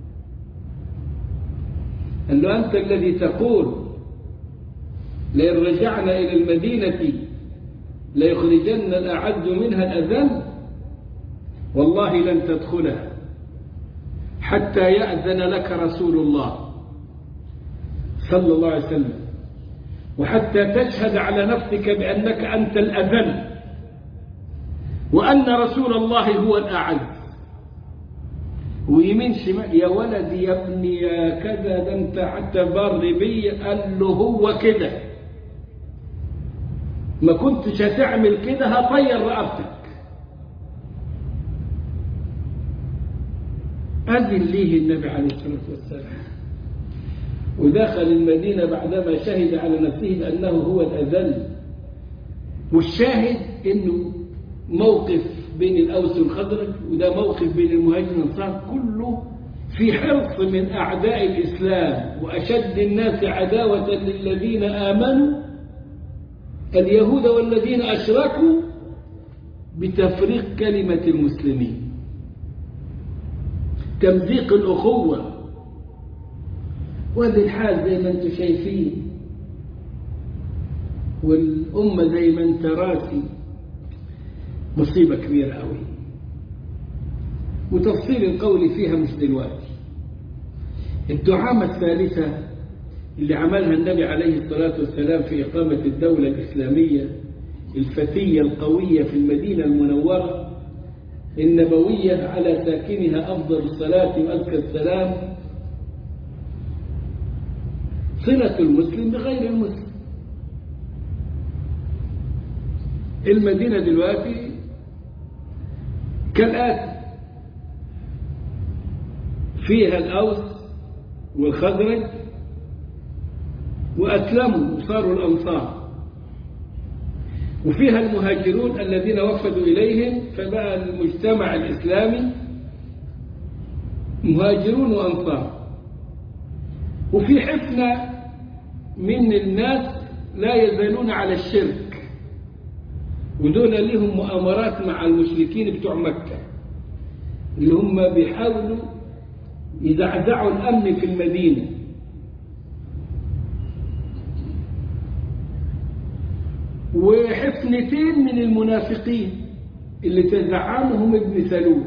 قال له أنت الذي تقول لئن رجعنا إلى المدينة ليخرجن الأعز منها الأذل والله لن تدخلها حتى يأذن لك رسول الله صلى الله عليه وسلم وحتى تشهد على نفسك بأنك أنت الأذل وأن رسول الله هو الأعز ويمين شمال يا ولدي يا ابني يا كذا ده انت حتى بر بي قال له هو كده ما كنتش هتعمل كده هطير رقبتك أذن ليه النبي عليه الصلاة والسلام ودخل المدينة بعدما شهد على نفسه بأنه هو الأذل والشاهد أنه موقف بين الأوس والخزرج وده موقف بين المهاجرين والأنصار كله في حرص من أعداء الإسلام وأشد الناس عداوة للذين آمنوا اليهود والذين أشركوا بتفريق كلمة المسلمين تمزيق الأخوة وهذه الحال زي ما انتم شايفين والأمة زي ما انت راسي مصيبة كبيرة قوي وتفصيل القول فيها مش دلوقتي الدعامة الثالثة اللي عملها النبي عليه الصلاة والسلام في إقامة الدولة الإسلامية الفتية القوية في المدينة المنورة النبوية على ساكنها أفضل الصلاة وأزكى السلام صلة المسلم بغير المسلم المدينة دلوقتي كالآتي فيها الأوس والخزرج وأسلموا وصاروا الأنصار وفيها المهاجرون الذين وفدوا إليهم فبقى المجتمع الإسلامي مهاجرون وأنصار وفي حفنة من الناس لا يزالون على الشرك ودول لهم مؤامرات مع المشركين بتوع مكة اللي هم بيحاولوا يزعزعوا الأمن في المدينة وحفنتين من المنافقين اللي تزعمهم ابن سلول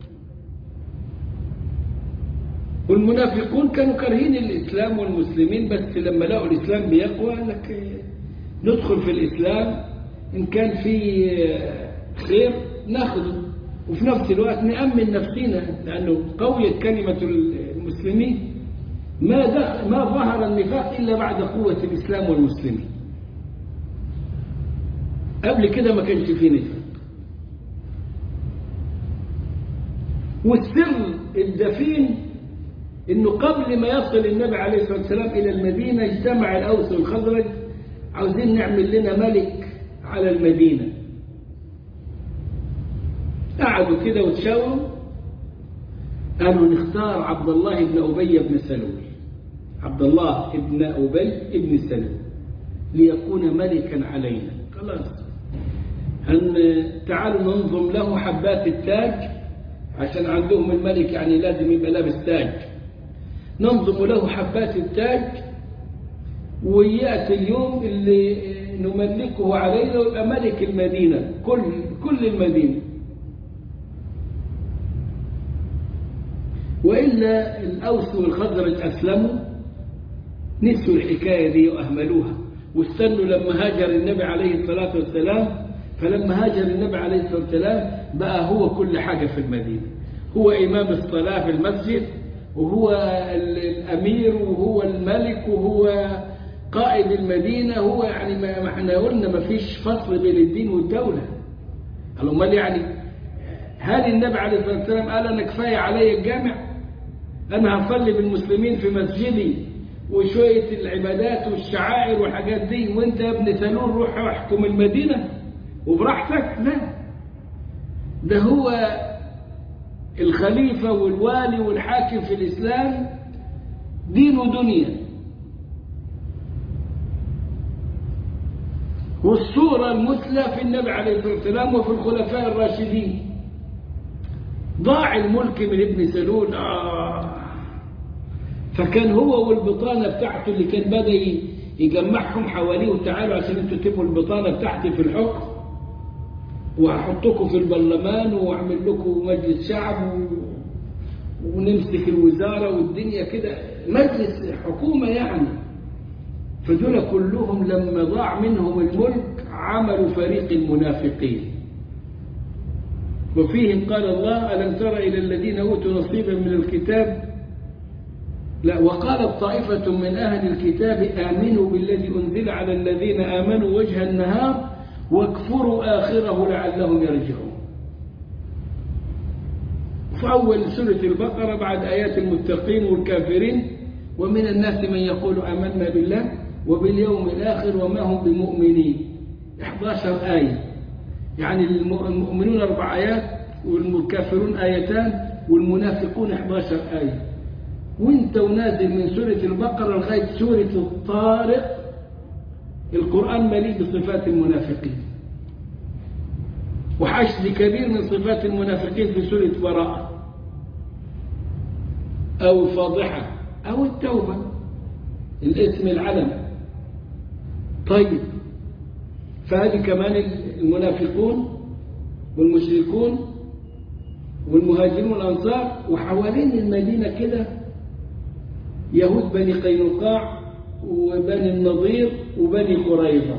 والمنافقون كانوا كارهين الإسلام والمسلمين بس لما لقوا الإسلام بيقوى لك ندخل في الإسلام إن كان في خير ناخده وفي نفس الوقت نأمن نفسنا لأنه قويت كلمة المسلمين ما دخل ما ظهر النفاق إلا بعد قوة الإسلام والمسلمين قبل كده ما كانش فيه نفاق والسر الدفين انه قبل ما يصل النبي عليه الصلاه والسلام الى المدينه اجتمع الاوس والخزرج عاوزين نعمل لنا ملك على المدينه قعدوا كده وتشاوروا قالوا نختار عبد الله بن ابي بن سلول عبد الله بن ابي بن سلول ليكون ملكا علينا خلاص أن تعالوا ننظم له حبات التاج عشان عندهم الملك يعني لازم يبقى لابس تاج ننظم له حبات التاج ويأتي اليوم اللي نملكه علينا ويبقى ملك المدينة كل كل المدينة وإلا الأوس والخزرج أسلموا نسوا الحكاية دي وأهملوها واستنوا لما هاجر النبي عليه الصلاة والسلام فلما هاجر النبي عليه الصلاة والسلام بقى هو كل حاجة في المدينة هو إمام الصلاة في المسجد وهو الأمير وهو الملك وهو قائد المدينة هو يعني ما احنا قلنا ما فيش فصل بين الدين والدولة قالوا امال يعني هل النبي عليه الصلاة والسلام قال أنا كفاية علي الجامع أنا هصلي بالمسلمين في مسجدي وشوية العبادات والشعائر والحاجات دي وانت يا ابن سلول روح احكم المدينة وبراحتك لا ده هو الخليفة والوالي والحاكم في الإسلام دين ودنيا والصورة المثلى في النبي عليه الصلاة والسلام وفي الخلفاء الراشدين ضاع الملك من ابن سلول آه فكان هو والبطانة بتاعته اللي كان بدأ يجمعهم حواليه وتعالوا عشان انتوا تبقوا البطانة بتاعتي في الحكم وهحطكم في البرلمان واعمل لكم مجلس شعب و... ونمسك الوزارة والدنيا كده مجلس حكومة يعني فدول كلهم لما ضاع منهم الملك عملوا فريق المنافقين وفيهم قال الله ألم تر إلى الذين أوتوا نصيبا من الكتاب لا وقالت طائفة من أهل الكتاب آمنوا بالذي أنزل على الذين آمنوا وجه النهار واكفروا آخره لعلهم يرجعون في أول سورة البقرة بعد آيات المتقين والكافرين ومن الناس من يقول آمنا بالله وباليوم الآخر وما هم بمؤمنين 11 آية يعني المؤمنون أربع آيات والكافرون آيتان والمنافقون 11 آية وانت ونازل من سورة البقرة لغاية سورة الطارق القرآن مليء بصفات المنافقين وحشد كبير من صفات المنافقين في سورة براءة أو الفاضحة أو التوبة الاسم العلم طيب فهذه كمان المنافقون والمشركون والمهاجرون والأنصار وحوالين المدينة كده يهود بني قينقاع وبني النضير وبني قريظة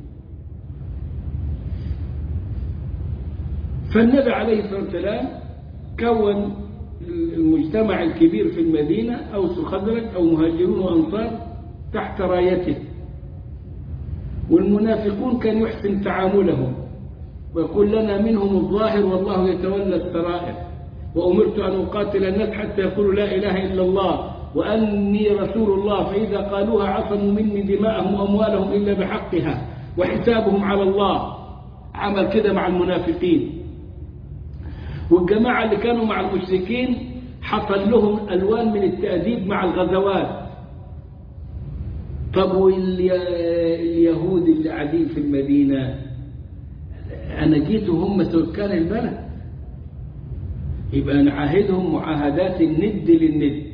فالنبي عليه الصلاة والسلام كون المجتمع الكبير في المدينة أوس وخزرج أو مهاجرون وأنصار تحت رايته والمنافقون كان يحسن تعاملهم ويقول لنا منهم الظاهر والله يتولى السرائر وأمرت أن أقاتل الناس حتى يقولوا لا إله إلا الله وأني رسول الله فإذا قالوها عصموا مني دماءهم وأموالهم إلا بحقها وحسابهم على الله عمل كده مع المنافقين والجماعة اللي كانوا مع المشركين حصل لهم ألوان من التأديب مع الغزوات طب واليهود اللي قاعدين في المدينة أنا جيت هم سكان البلد يبقى نعاهدهم معاهدات الند للند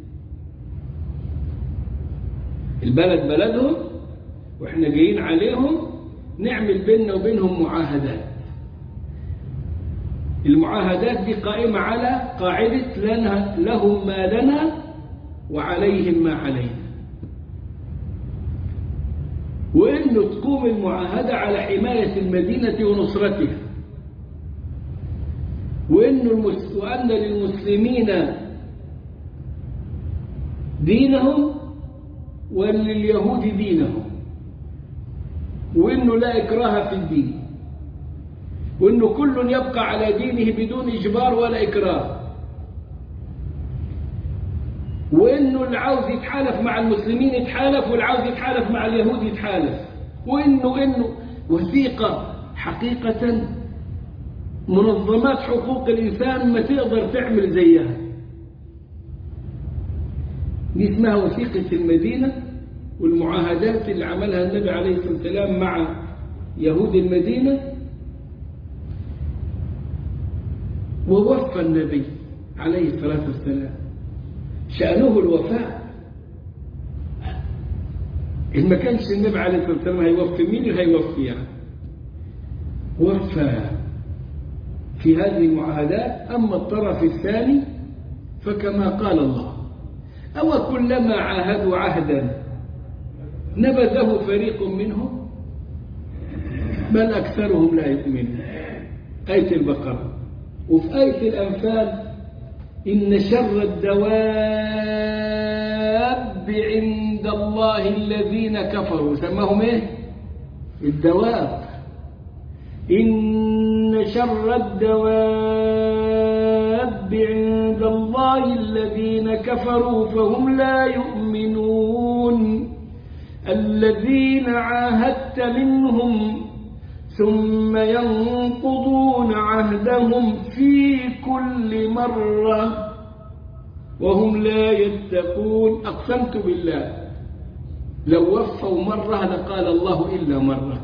البلد بلدهم واحنا جايين عليهم نعمل بيننا وبينهم معاهدات المعاهدات دي قائمة على قاعدة لنا لهم ما لنا وعليهم ما علينا وإنه تقوم المعاهدة على حماية المدينة ونصرتها وإنه المس... وأن للمسلمين دينهم ولليهود دينهم وإنه لا إكراه في الدين وإنه كل يبقى على دينه بدون إجبار ولا إكراه وإنه اللي عاوز يتحالف مع المسلمين يتحالف واللي عاوز يتحالف مع اليهود يتحالف وإنه إنه وثيقة حقيقة منظمات حقوق الإنسان ما تقدر تعمل زيها دي اسمها وثيقة المدينة والمعاهدات اللي عملها النبي عليه الصلاة والسلام مع يهود المدينة ووفى النبي عليه الصلاة والسلام شأنه الوفاء إن ما كانش النبي عليه الصلاة والسلام هيوفي مين اللي هيوفي يعني وفى في هذه المعاهدات أما الطرف الثاني فكما قال الله أو كلما عاهدوا عهدا نبذه فريق منهم بل أكثرهم لا يؤمنون آية البقرة وفي آية الأنفال إن شر الدواب عند الله الذين كفروا سماهم إيه الدواب إن شر الدواب عند الله الذين كفروا فهم لا يؤمنون الذين عاهدت منهم ثم ينقضون عهدهم في كل مرة وهم لا يتقون أقسمت بالله لو وفوا مرة لقال الله إلا مرة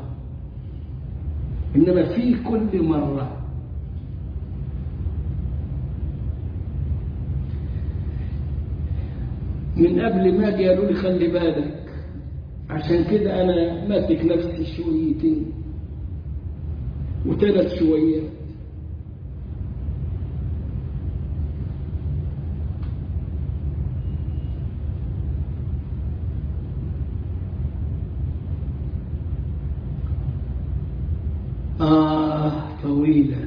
إنما في كل مرة من قبل ما أجي قالوا لي خلي بالك عشان كده أنا ماسك نفسي شويتين وثلاث شويات آه طويلة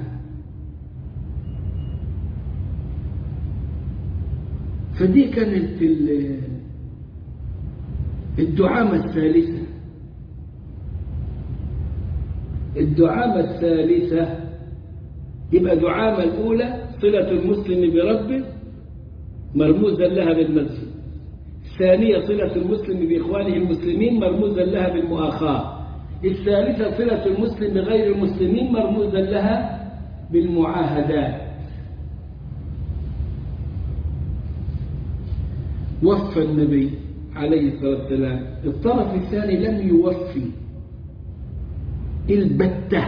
فدي كانت الدعامة الثالثة الدعامة الثالثة يبقى دعامة الأولى صلة المسلم بربه مرموزا لها بالمسجد الثانية صلة المسلم بإخوانه المسلمين مرموزا لها بالمؤاخاة الثالثة صلة المسلم بغير المسلمين مرموزا لها بالمعاهدات وفى النبي عليه الصلاة والسلام الطرف الثاني لم يوفي البتة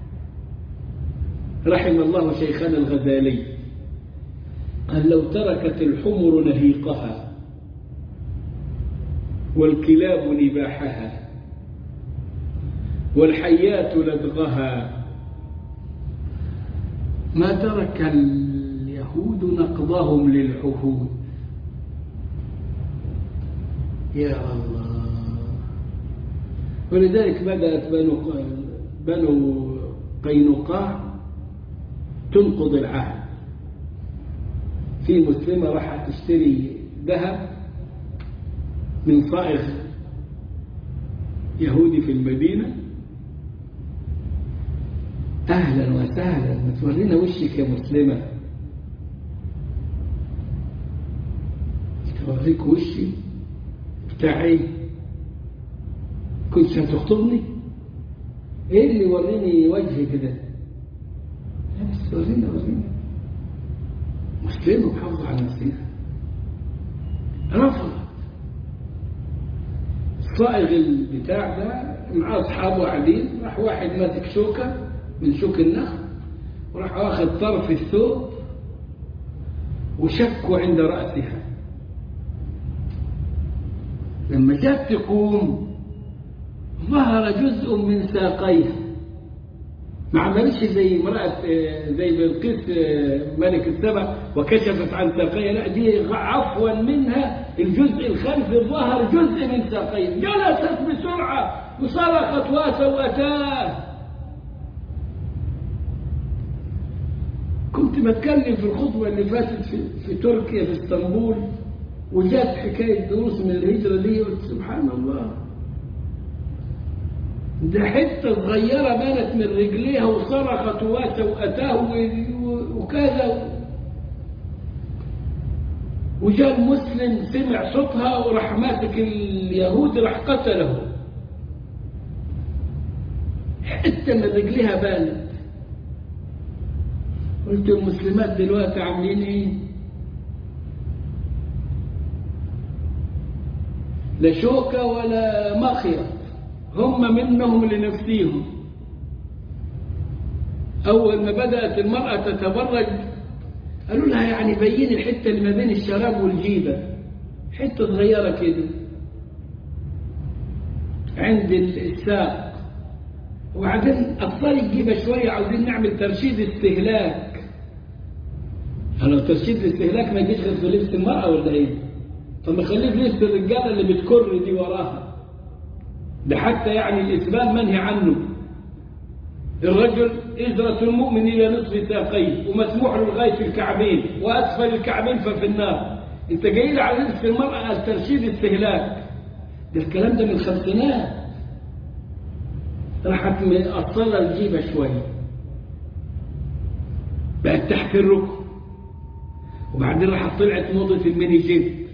رحم الله شيخنا الغزالي قال لو تركت الحمر نهيقها والكلاب نباحها والحيات لدغها ما ترك اليهود نقضهم للعهود يا الله ولذلك بدأت بنو بنو قينقاع تنقض العهد في مسلمة راح تشتري ذهب من صائغ يهودي في المدينة أهلا وسهلا ما تورينا وشك يا مسلمة توريك وشي بتاعي كنت هتخطبني ايه اللي وريني وجهي كده لا بس ورينا ورينا مسلمة محافظة على نفسها رفضت الصائغ البتاع ده معاه اصحابه قاعدين راح واحد ماسك شوكه من شوك النخل وراح واخذ طرف الثوب وشكه عند رأسها لما جت تقوم ظهر جزء من ساقيها ما عملش زي امرأة زي بلقيس ملك السبع وكشفت عن ساقيها لا دي عفوا منها الجزء الخلفي ظهر جزء من ساقيها جلست بسرعة وصرخت وسوأتاه كنت بتكلم في الخطبة اللي فاتت في, في تركيا في اسطنبول وجات حكاية دروس من الهجرة دي قلت سبحان الله ده حتة صغيرة بانت من رجليها وصرخت واتوا وأتاه وكذا وجاء المسلم سمع صوتها وراح ماسك اليهودي راح قتله حتى ما رجلها بانت قلت المسلمات دلوقتي عاملين ايه لا شوكة ولا مخيط هم منهم لنفسيهم أول ما بدأت المرأة تتبرج قالوا لها يعني بين الحتة اللي ما بين الشراب والجيبة حتة صغيرة كده عند الساق وبعدين أطفال الجيبة شوية عاوزين نعمل ترشيد استهلاك أنا ترشيد الاستهلاك ما يجيش غير في لبس المرأة ولا إيه؟ طب نخليه في لبس الرجالة اللي بتكر دي وراها ده حتى يعني الإسلام منهي عنه الرجل إزرة المؤمن إلى نصف ساقيه ومسموح له لغاية الكعبين وأسفل الكعبين ففي النار أنت جاي لي على لبس المرأة الترشيد استهلاك ده الكلام ده من الخمسينات راحت مقصرة الجيبة شوية بقت تحت الركب وبعدين راحت طلعت موضة الميني جيب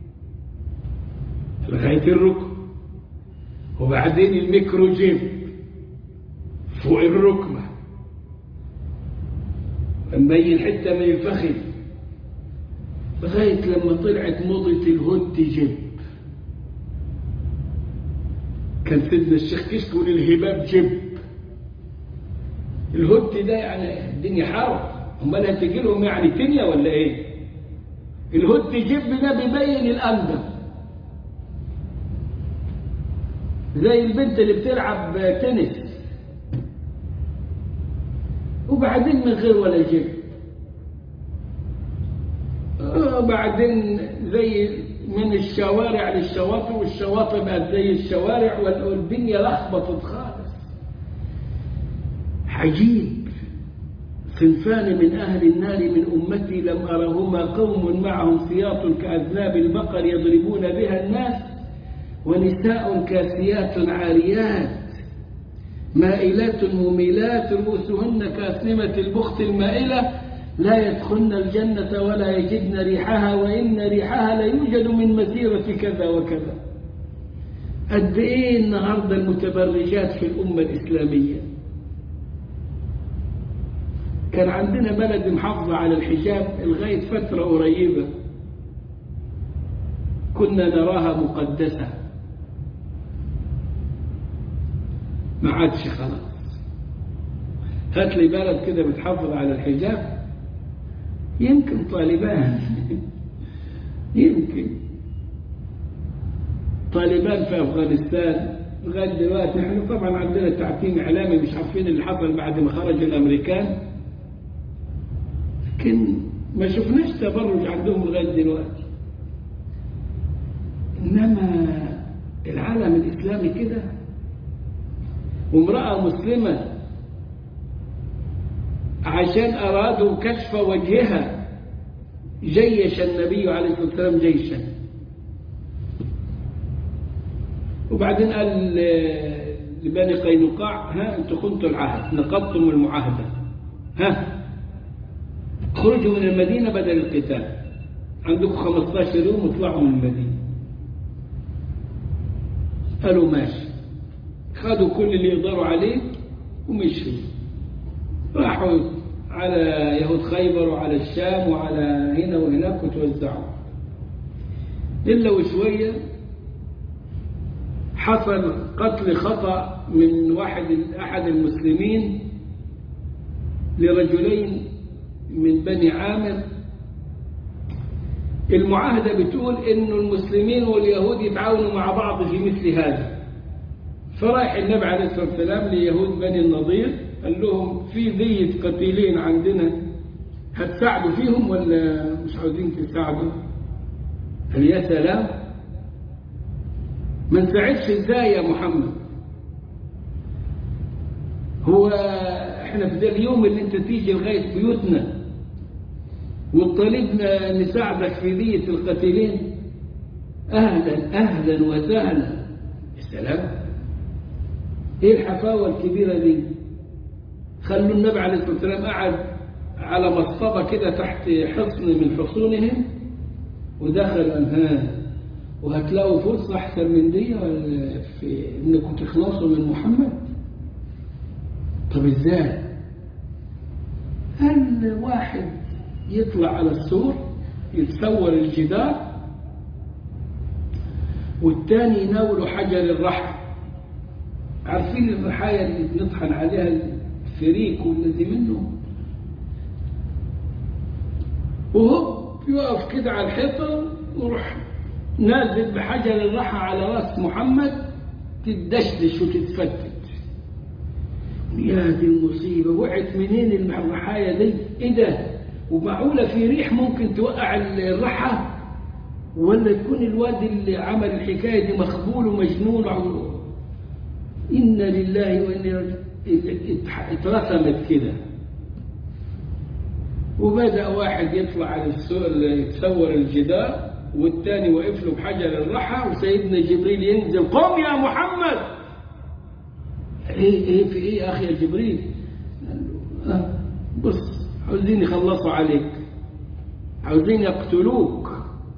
لغاية الركب وبعدين الميكرو جيب فوق الركبة مبين حتة من الفخذ لغاية لما طلعت موضة الهوت جيب كان سيدنا الشيخ كشك يقول الهباب جيب الهوت ده يعني الدنيا حرب امال هتجي لهم يعني تنيا ولا ايه الهوت جيب ده بيبين الأندم زي البنت اللي بتلعب تنس وبعدين من غير ولا جيب وبعدين زي من الشوارع للشواطئ والشواطئ بقت زي الشوارع والدنيا لخبطت خالص عجيب صنفان من أهل النار من أمتي لم أرهما قوم معهم سياط كأذناب البقر يضربون بها الناس ونساء كاسيات عاريات مائلات مميلات رؤوسهن كأسنمة البخت المائلة لا يدخلن الجنة ولا يجدن ريحها وإن ريحها لا يوجد من مسيرة كذا وكذا قد إيه النهاردة المتبرجات في الأمة الإسلامية كان عندنا بلد محافظة على الحجاب لغاية فترة قريبة كنا نراها مقدسة ما عادش خلاص هات لي بلد كده بتحافظ على الحجاب يمكن طالبان يمكن طالبان في أفغانستان لغاية دلوقتي احنا طبعا عندنا تعتيم إعلامي مش عارفين اللي حصل بعد ما خرج الأمريكان لكن ما شفناش تبرج عندهم لغاية دلوقتي إنما العالم الإسلامي كده وامرأة مسلمة عشان أرادوا كشف وجهها جيش النبي عليه الصلاة والسلام جيشا وبعدين قال لبني قينقاع ها انتم خنتوا العهد نقضتم المعاهدة ها خرجوا من المدينة بدل القتال عندكم 15 يوم واطلعوا من المدينة قالوا ماشي خدوا كل اللي يقدروا عليه ومشوا راحوا على يهود خيبر وعلى الشام وعلى هنا وهناك وتوزعوا إلا وشوية حصل قتل خطأ من واحد أحد المسلمين لرجلين من بني عامر المعاهدة بتقول إن المسلمين واليهود يتعاونوا مع بعض في مثل هذا فرايح النبي عليه الصلاة والسلام ليهود بني النضير قال لهم في دية قتيلين عندنا هتساعدوا فيهم ولا مش عاوزين تساعدوا قال يا سلام ما نساعدش ازاي يا محمد هو احنا في ده اليوم اللي انت تيجي لغاية بيوتنا وطالبنا نساعدك في دية القتيلين اهلا اهلا وسهلا يا سلام ايه الحفاوة الكبيرة دي خلوا النبي عليه الصلاة والسلام قعد على مصطبة كده تحت حصن من حصونهم ودخل أنهان وهتلاقوا فرصة أحسن من دي في إنكم تخلصوا من محمد طب إزاي هل واحد يطلع على السور يتسور الجدار والتاني يناوله حجر الرحى عارفين الرحايا اللي بنطحن عليها الفريك والذي منه وهو يقف كده على الحيطة ويروح نازل بحجر الرحى على راس محمد تدشدش وتتفتت يا دي المصيبة وقعت منين الرحايا دي ايه ده ومعقولة في ريح ممكن توقع الرحى ولا يكون الواد اللي عمل الحكاية دي مخبول ومجنون إن لله وإن اترسمت كده وبدأ واحد يطلع على السور يتصور الجدار والتاني واقف له بحجر الرحى وسيدنا جبريل ينزل قم يا محمد ايه ايه في ايه يا اخي يا جبريل قال له آه بص عاوزين يخلصوا عليك عاوزين يقتلوك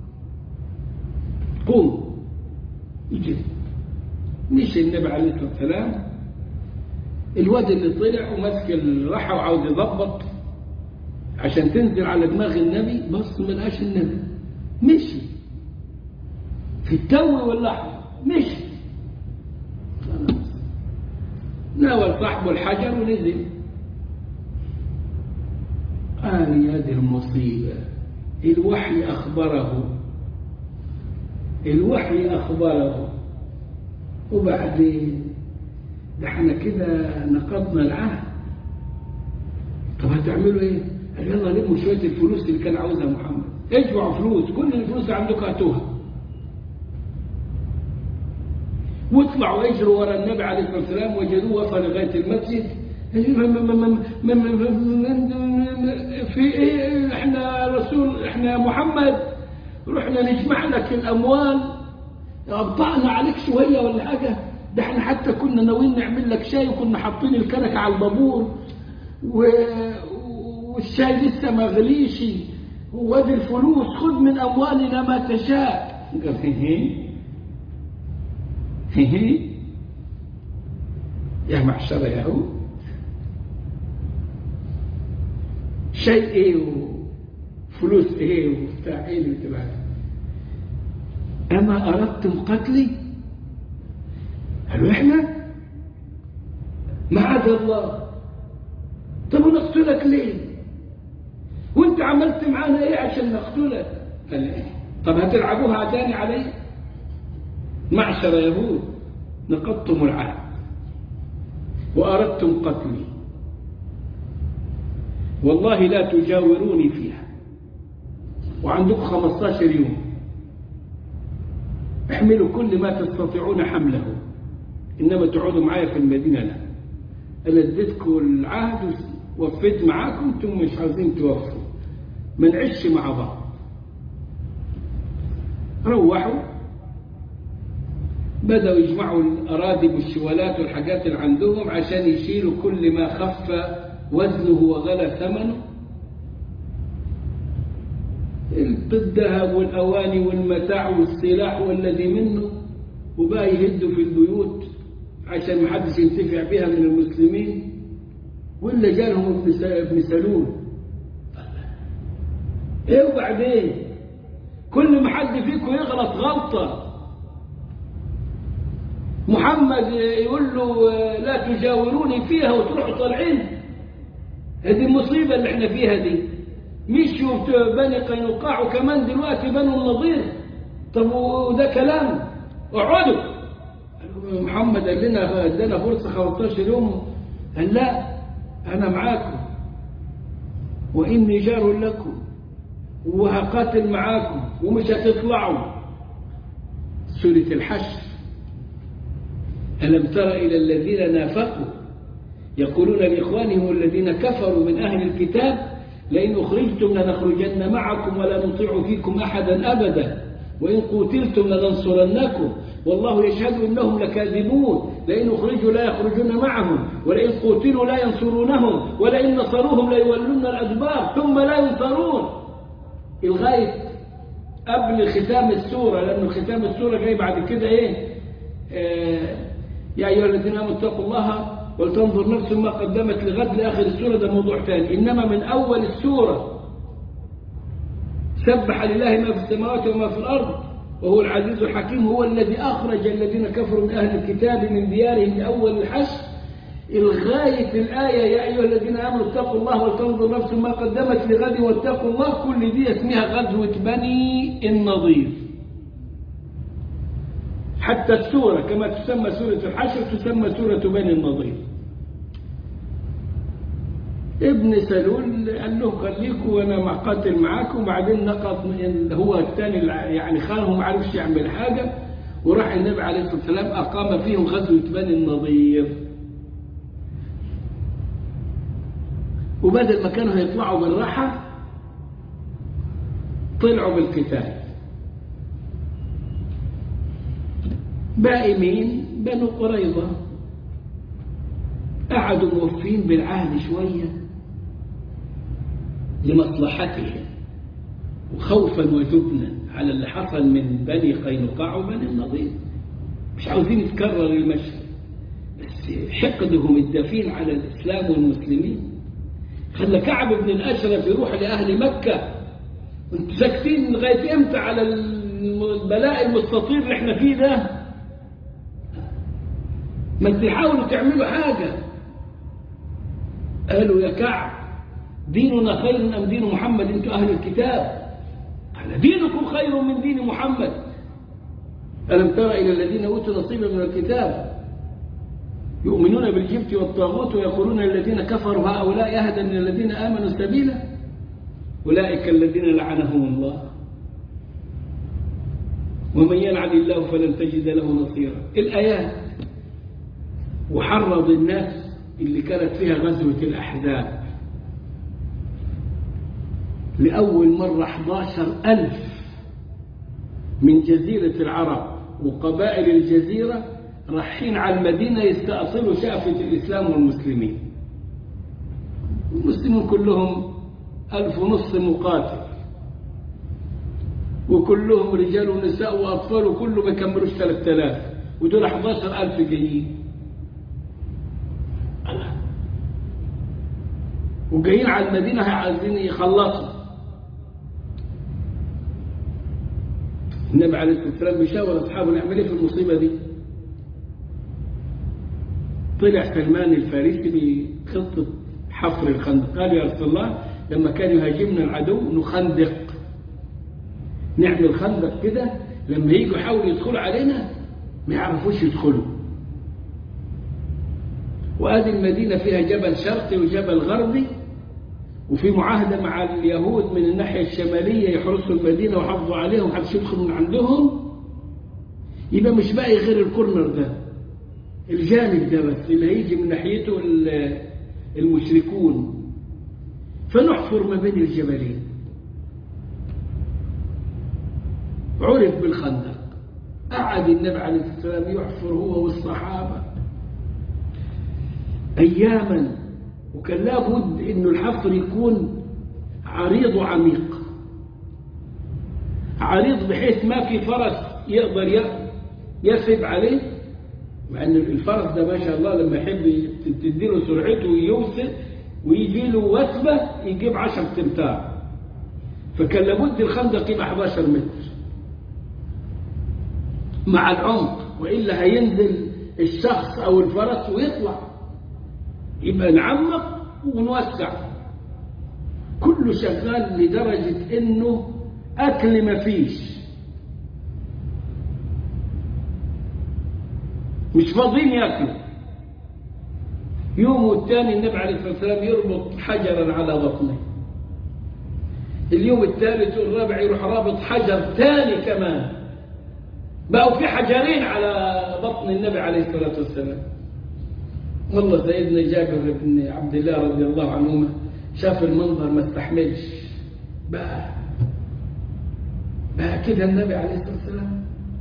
قم يجي مشي النبي عليه الصلاه والسلام الواد اللي طلع وماسك الرحى وعاوز يظبط عشان تنزل على دماغ النبي بص ما لقاش النبي مشي في التو واللحظة مشي خلاص ناول صاحبه الحجر ونزل قال يا دي المصيبة الوحي أخبره الوحي أخبره وبعدين ده احنا كده نقضنا العهد طب هتعملوا ايه؟ قال يلا لموا شوية الفلوس اللي كان عاوزها محمد اجمعوا فلوس كل الفلوس اللي عندكم هاتوها واطلعوا اجروا ورا النبي عليه الصلاه والسلام وجدوه وصل لغايه المسجد في ايه احنا رسول احنا محمد رحنا نجمع لك الاموال ابطأنا عليك شويه ولا حاجه ده احنا حتى كنا ناويين نعمل لك شاي وكنا حاطين الكنكه على البابور و... والشاي لسه ما غليش وادي الفلوس خذ من اموالنا ما تشاء قال هي هي يا معشر يهود شيء ايه وفلوس ايه وبتاع ايه اللي بتبقى اما اردتم قتلي قالوا احنا معاذ الله طب ونقتلك ليه وانت عملت معانا ايه عشان نقتلك قال ايه طب هتلعبوها تاني علي معشر يهود نقضتم العهد واردتم قتلي والله لا تجاوروني فيها وعندكم 15 يوم احملوا كل ما تستطيعون حمله انما تقعدوا معايا في المدينه لا انا اديتكم العهد وفيت معاكم انتم مش عاوزين توفوا ما نعيش مع بعض روحوا بدأوا يجمعوا الأراضي والشوالات والحاجات اللي عندهم عشان يشيلوا كل ما خف وزنه وغلى ثمنه الذهب والأواني والمتاع والسلاح والذي منه وبقى يهدوا في البيوت عشان ما حدش ينتفع بها من المسلمين ولا جالهم ابن سلول ايه وبعدين كل ما حد فيكم يغلط غلطة محمد يقول له لا تجاوروني فيها وتروحوا طالعين هذه المصيبة اللي احنا فيها دي مشوا بني قينقاع وكمان دلوقتي بنو النضير طب وده كلام اقعدوا محمد قال لنا ادانا فرصة 15 يوم قال لا أنا معاكم وإني جار لكم وهقاتل معاكم ومش هتطلعوا سورة الحشر ألم تر إلى الذين نافقوا يقولون لإخوانهم الذين كفروا من أهل الكتاب لئن أخرجتم لنخرجن معكم ولا نطيع فيكم أحدا أبدا وإن قتلتم لننصرنكم والله يشهد إنهم لكاذبون لئن أخرجوا لا يخرجون معهم ولئن قتلوا لا ينصرونهم ولئن نصروهم ليولون الأدبار ثم لا ينصرون الغاية قبل ختام السورة لأنه ختام السورة جاي بعد كده إيه آه يا أيها الذين آمنوا اتقوا الله ولتنظر نفس ما قدمت لغد لآخر السورة ده موضوع ثاني إنما من أول السورة سبح لله ما في السماوات وما في الأرض وهو العزيز الحكيم هو الذي أخرج الذين كفروا من أهل الكتاب من ديارهم لأول الحشر الغاية الآية يا أيها الذين آمنوا اتقوا الله ولتنظر نفس ما قدمت لغد واتقوا الله كل دي اسمها غزوة بني النضير حتى السورة كما تسمى سورة الحشر تسمى سورة بني النضير ابن سلول قال له خليكم وانا مقاتل معاكم وبعدين نقض من هو الثاني يعني خانه ما عرفش يعمل حاجه وراح النبي عليه الصلاه والسلام اقام فيهم غزوه بني النضير وبدل ما كانوا هيطلعوا بالراحه طلعوا بالقتال باقي مين بنو قريظه قعدوا موفين بالعهد شويه لمصلحتهم وخوفا وجبنا على اللي حصل من بني قينقاع وبني النضير مش عاوزين يتكرر المشهد بس حقدهم الدفين على الإسلام والمسلمين خلى كعب بن الأشرف يروح لأهل مكة انتوا ساكتين لغاية امتى على البلاء المستطير اللي احنا فيه ده ما تحاولوا تعملوا حاجة قالوا يا كعب ديننا خير أم دين محمد أنتم أهل الكتاب قال دينكم خير من دين محمد ألم تر إلى الذين أوتوا نصيبا من الكتاب يؤمنون بالجبت والطاغوت ويقولون للذين كفروا هؤلاء أهدى من الذين آمنوا سبيلا أولئك الذين لعنهم الله ومن يلعن الله فلن تجد له نصيرا الآيات وحرض الناس اللي كانت فيها غزوة الأحزاب لأول مرة 11 ألف من جزيرة العرب وقبائل الجزيرة رايحين على المدينة يستأصلوا شأفة الإسلام والمسلمين المسلمون كلهم ألف ونص مقاتل وكلهم رجال ونساء وأطفال وكله ما يكملوش 3000 ودول 11 ألف جايين وجايين على المدينة عايزين يخلصوا النبي عليه الصلاة والسلام بيشاور أصحابه نعمل إيه في المصيبة دي طلع سلمان الفارسي بخطة حفر الخندق قال يا رسول الله لما كان يهاجمنا العدو نخندق نعمل خندق كده لما يجوا يحاولوا يدخلوا علينا ما يعرفوش يدخلوا وادي المدينة فيها جبل شرقي وجبل غربي وفي معاهدة مع اليهود من الناحية الشمالية يحرسوا المدينة ويحافظوا عليها ومحدش يدخل من عندهم يبقى مش باقي غير الكورنر ده الجانب ده بس اللي هيجي من ناحيته المشركون فنحفر ما بين الجبلين عرف بالخندق قعد النبي عليه الصلاة والسلام يحفر هو والصحابة أياما وكان لابد انه الحفر يكون عريض وعميق عريض بحيث ما في فرس يقدر يسب عليه مع ان الفرس ده ما شاء الله لما يحب تديله سرعته ويوصل ويجي له وثبه يجيب 10 تمتاع فكان لابد الخندق يبقى 11 متر مع العمق والا هينزل الشخص او الفرس ويطلع يبقى نعمق ونوسع كله شغال لدرجة انه اكل مفيش مش فاضيين ياكلوا يوم والتاني النبي عليه الصلاة والسلام يربط حجرا على بطنه اليوم الثالث والرابع يروح رابط حجر ثاني كمان بقوا في حجرين على بطن النبي عليه الصلاة والسلام والله سيدنا جابر بن عبد الله رضي الله عنهما شاف المنظر ما استحملش بقى بقى كده النبي عليه الصلاة والسلام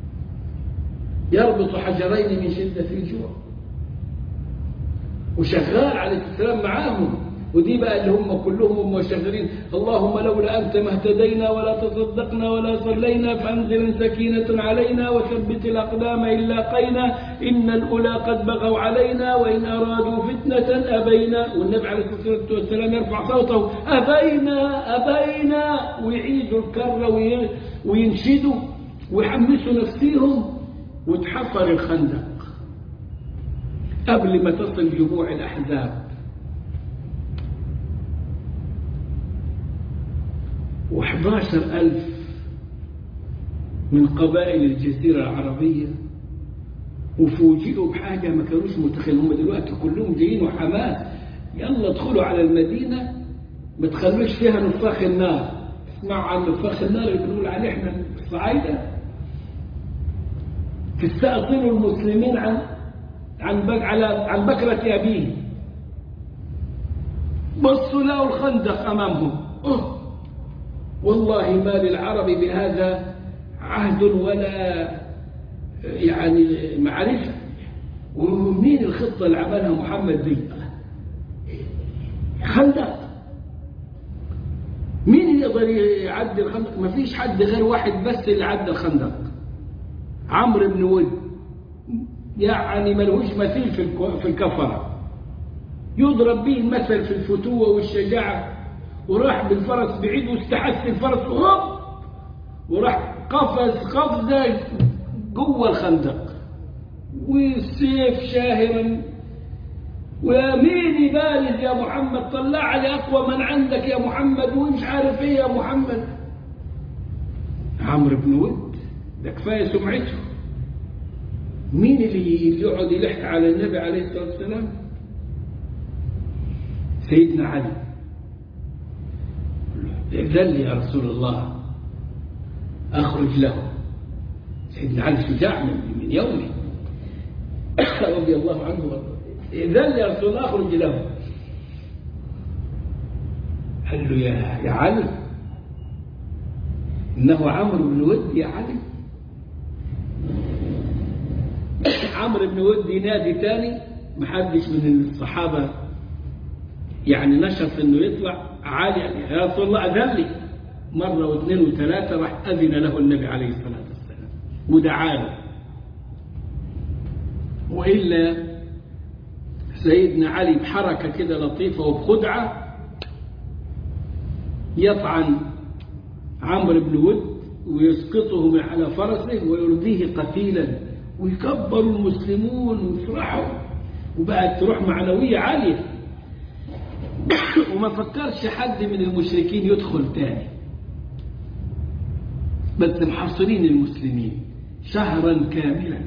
يربط حجرين من شدة الجوع وشغال عليه السلام معاهم ودي بقى اللي هم كلهم هم شغالين اللهم لولا أنت ما اهتدينا ولا تصدقنا ولا صلينا فأنزل سكينة علينا وثبت الأقدام إن لاقينا إن الأولى قد بغوا علينا وإن أرادوا فتنة أبينا والنبي عليه الصلاة والسلام يرفع صوته أبينا أبينا ويعيدوا الكرة وي- وينشدوا ويحمسوا نفسيهم وتحفر الخندق قبل ما تصل جموع الأحزاب وحداشر ألف من قبائل الجزيرة العربية وفوجئوا بحاجة ما كانوش متخيلين هم دلوقتي كلهم جايين وحماس يلا ادخلوا على المدينة ما تخلوش فيها نفاخ النار اسمعوا عن نفاخ النار اللي بنقول عليه احنا الصعايدة تستأصلوا المسلمين عن عن بك على عن بكرة أبيه بصوا لقوا الخندق أمامهم أوه. والله ما للعرب بهذا عهد ولا يعني معرفة ومين الخطة اللي عملها محمد دي خندق مين يقدر يعدي الخندق ما فيش حد غير واحد بس اللي عدى الخندق عمرو بن ود يعني ملهوش مثيل في الك- في الكفرة يضرب به المثل في الفتوة والشجاعة وراح بالفرس بعيد واستحث الفرس هوب وراح قفز قفزة جوه الخندق والسيف شاهرا ومين يبارز يا محمد طلع لي أقوى من عندك يا محمد ومش عارف ايه يا محمد عمرو بن ود ده كفاية سمعته مين اللي يقعد يلح على النبي عليه الصلاة والسلام سيدنا علي ائذن لي يا رسول الله أخرج له سيدنا علي شجاع من, من يومه رضي الله عنه وارضاه ائذن لي يا رسول الله أخرج له قال له يا يا علي إنه عمرو بن ود يا علي عمرو بن ود ينادي تاني محدش من الصحابة يعني نشط انه يطلع عالي يا رسول الله اذن لي مرة واثنين وثلاثة راح أذن له النبي عليه الصلاة والسلام ودعا له وإلا سيدنا علي بحركة كده لطيفة وبخدعة يطعن عمرو بن ود ويسقطه من على فرسه ويرضيه قتيلا ويكبر المسلمون ويفرحوا وبقت روح معنوية عالية وما فكرش حد من المشركين يدخل تاني بس محصرين المسلمين شهرا كاملا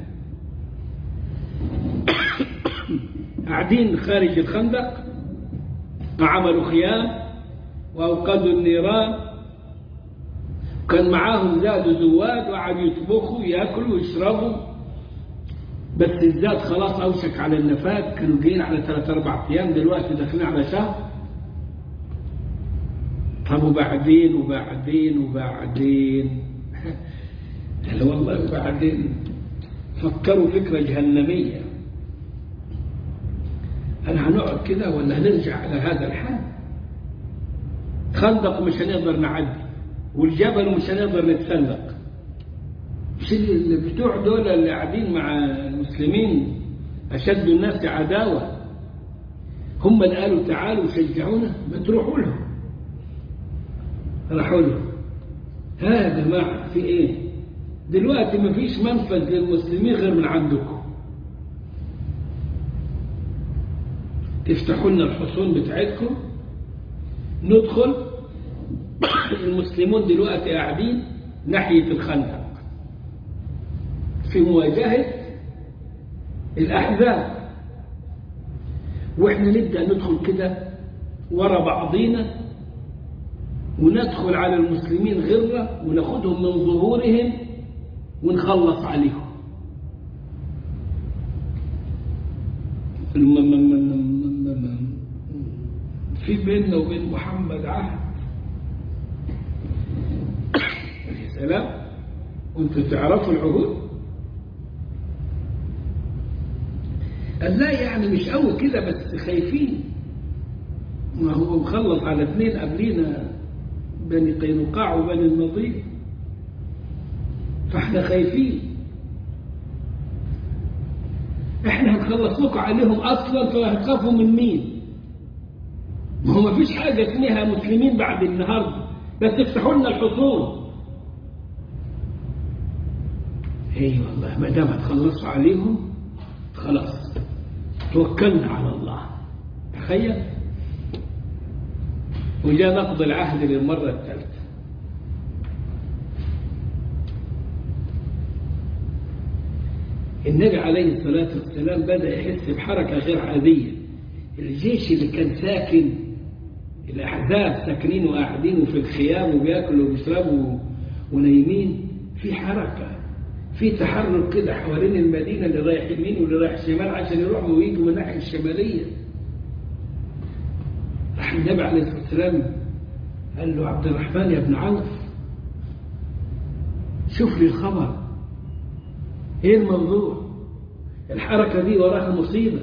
قاعدين خارج الخندق عملوا خيام وأوقدوا النيران كان معاهم زاد زواد وقعدوا يطبخوا ياكلوا ويشربوا بس الزاد خلاص أوشك على النفاد كانوا جايين على ثلاث أربع أيام دلوقتي داخلين على شهر طب وبعدين وبعدين وبعدين قال والله وبعدين فكروا فكرة جهنمية أنا هنقعد كده ولا هنرجع على هذا الحال خندق مش هنقدر نعدي والجبل مش هنقدر نتسلق مش اللي بتوع دول اللي قاعدين مع المسلمين أشد الناس عداوة هم اللي قالوا تعالوا شجعونا ما تروحوا لهم راحوا لهم ها يا جماعة في ايه دلوقتي ما فيش منفذ للمسلمين غير من عندكم تفتحوا لنا الحصون بتاعتكم ندخل المسلمون دلوقتي قاعدين ناحية الخندق في مواجهة الأحزاب وإحنا نبدأ ندخل كده ورا بعضينا وندخل على المسلمين غرة وناخدهم من ظهورهم ونخلص عليهم في بيننا وبين محمد عهد يا سلام وانتوا تعرفوا العهود قال لا يعني مش قوي كده بس خايفين ما هو مخلص على اثنين قبلينا بني قينقاع وبني النضير فاحنا خايفين احنا هنخلص لكم عليهم اصلا فهتخافوا من مين ما هو مفيش حاجه اسمها مسلمين بعد النهارده بس افتحوا لنا الحصون اي والله ما دام هتخلصوا عليهم خلاص توكلنا على الله تخيل وجاء نقض العهد للمرة الثالثة النبي عليه الصلاة والسلام بدأ يحس بحركة غير عادية الجيش اللي كان ساكن الأحزاب ساكنين وقاعدين في الخيام وبياكلوا وبيشربوا ونايمين في حركة في تحرك كده حوالين المدينة اللي رايح يمين واللي رايح شمال عشان يروحوا ويجوا من الناحية الشمالية راح النبي عليه الصلاة والسلام قال له عبد الرحمن يا ابن عوف شوف لي الخبر ايه الموضوع الحركة دي وراها مصيبة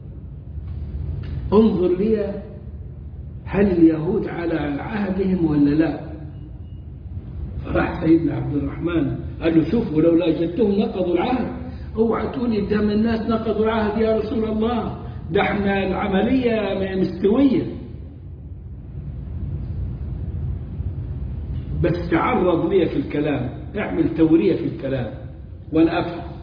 انظر لي هل اليهود على عهدهم ولا لا فراح سيدنا عبد الرحمن قال له شوف ولو لاجدتهم نقضوا العهد اوعى تقولي قدام الناس نقضوا العهد يا رسول الله ده احنا العملية مستوية بس تعرض لي في الكلام اعمل تورية في الكلام وانا افهم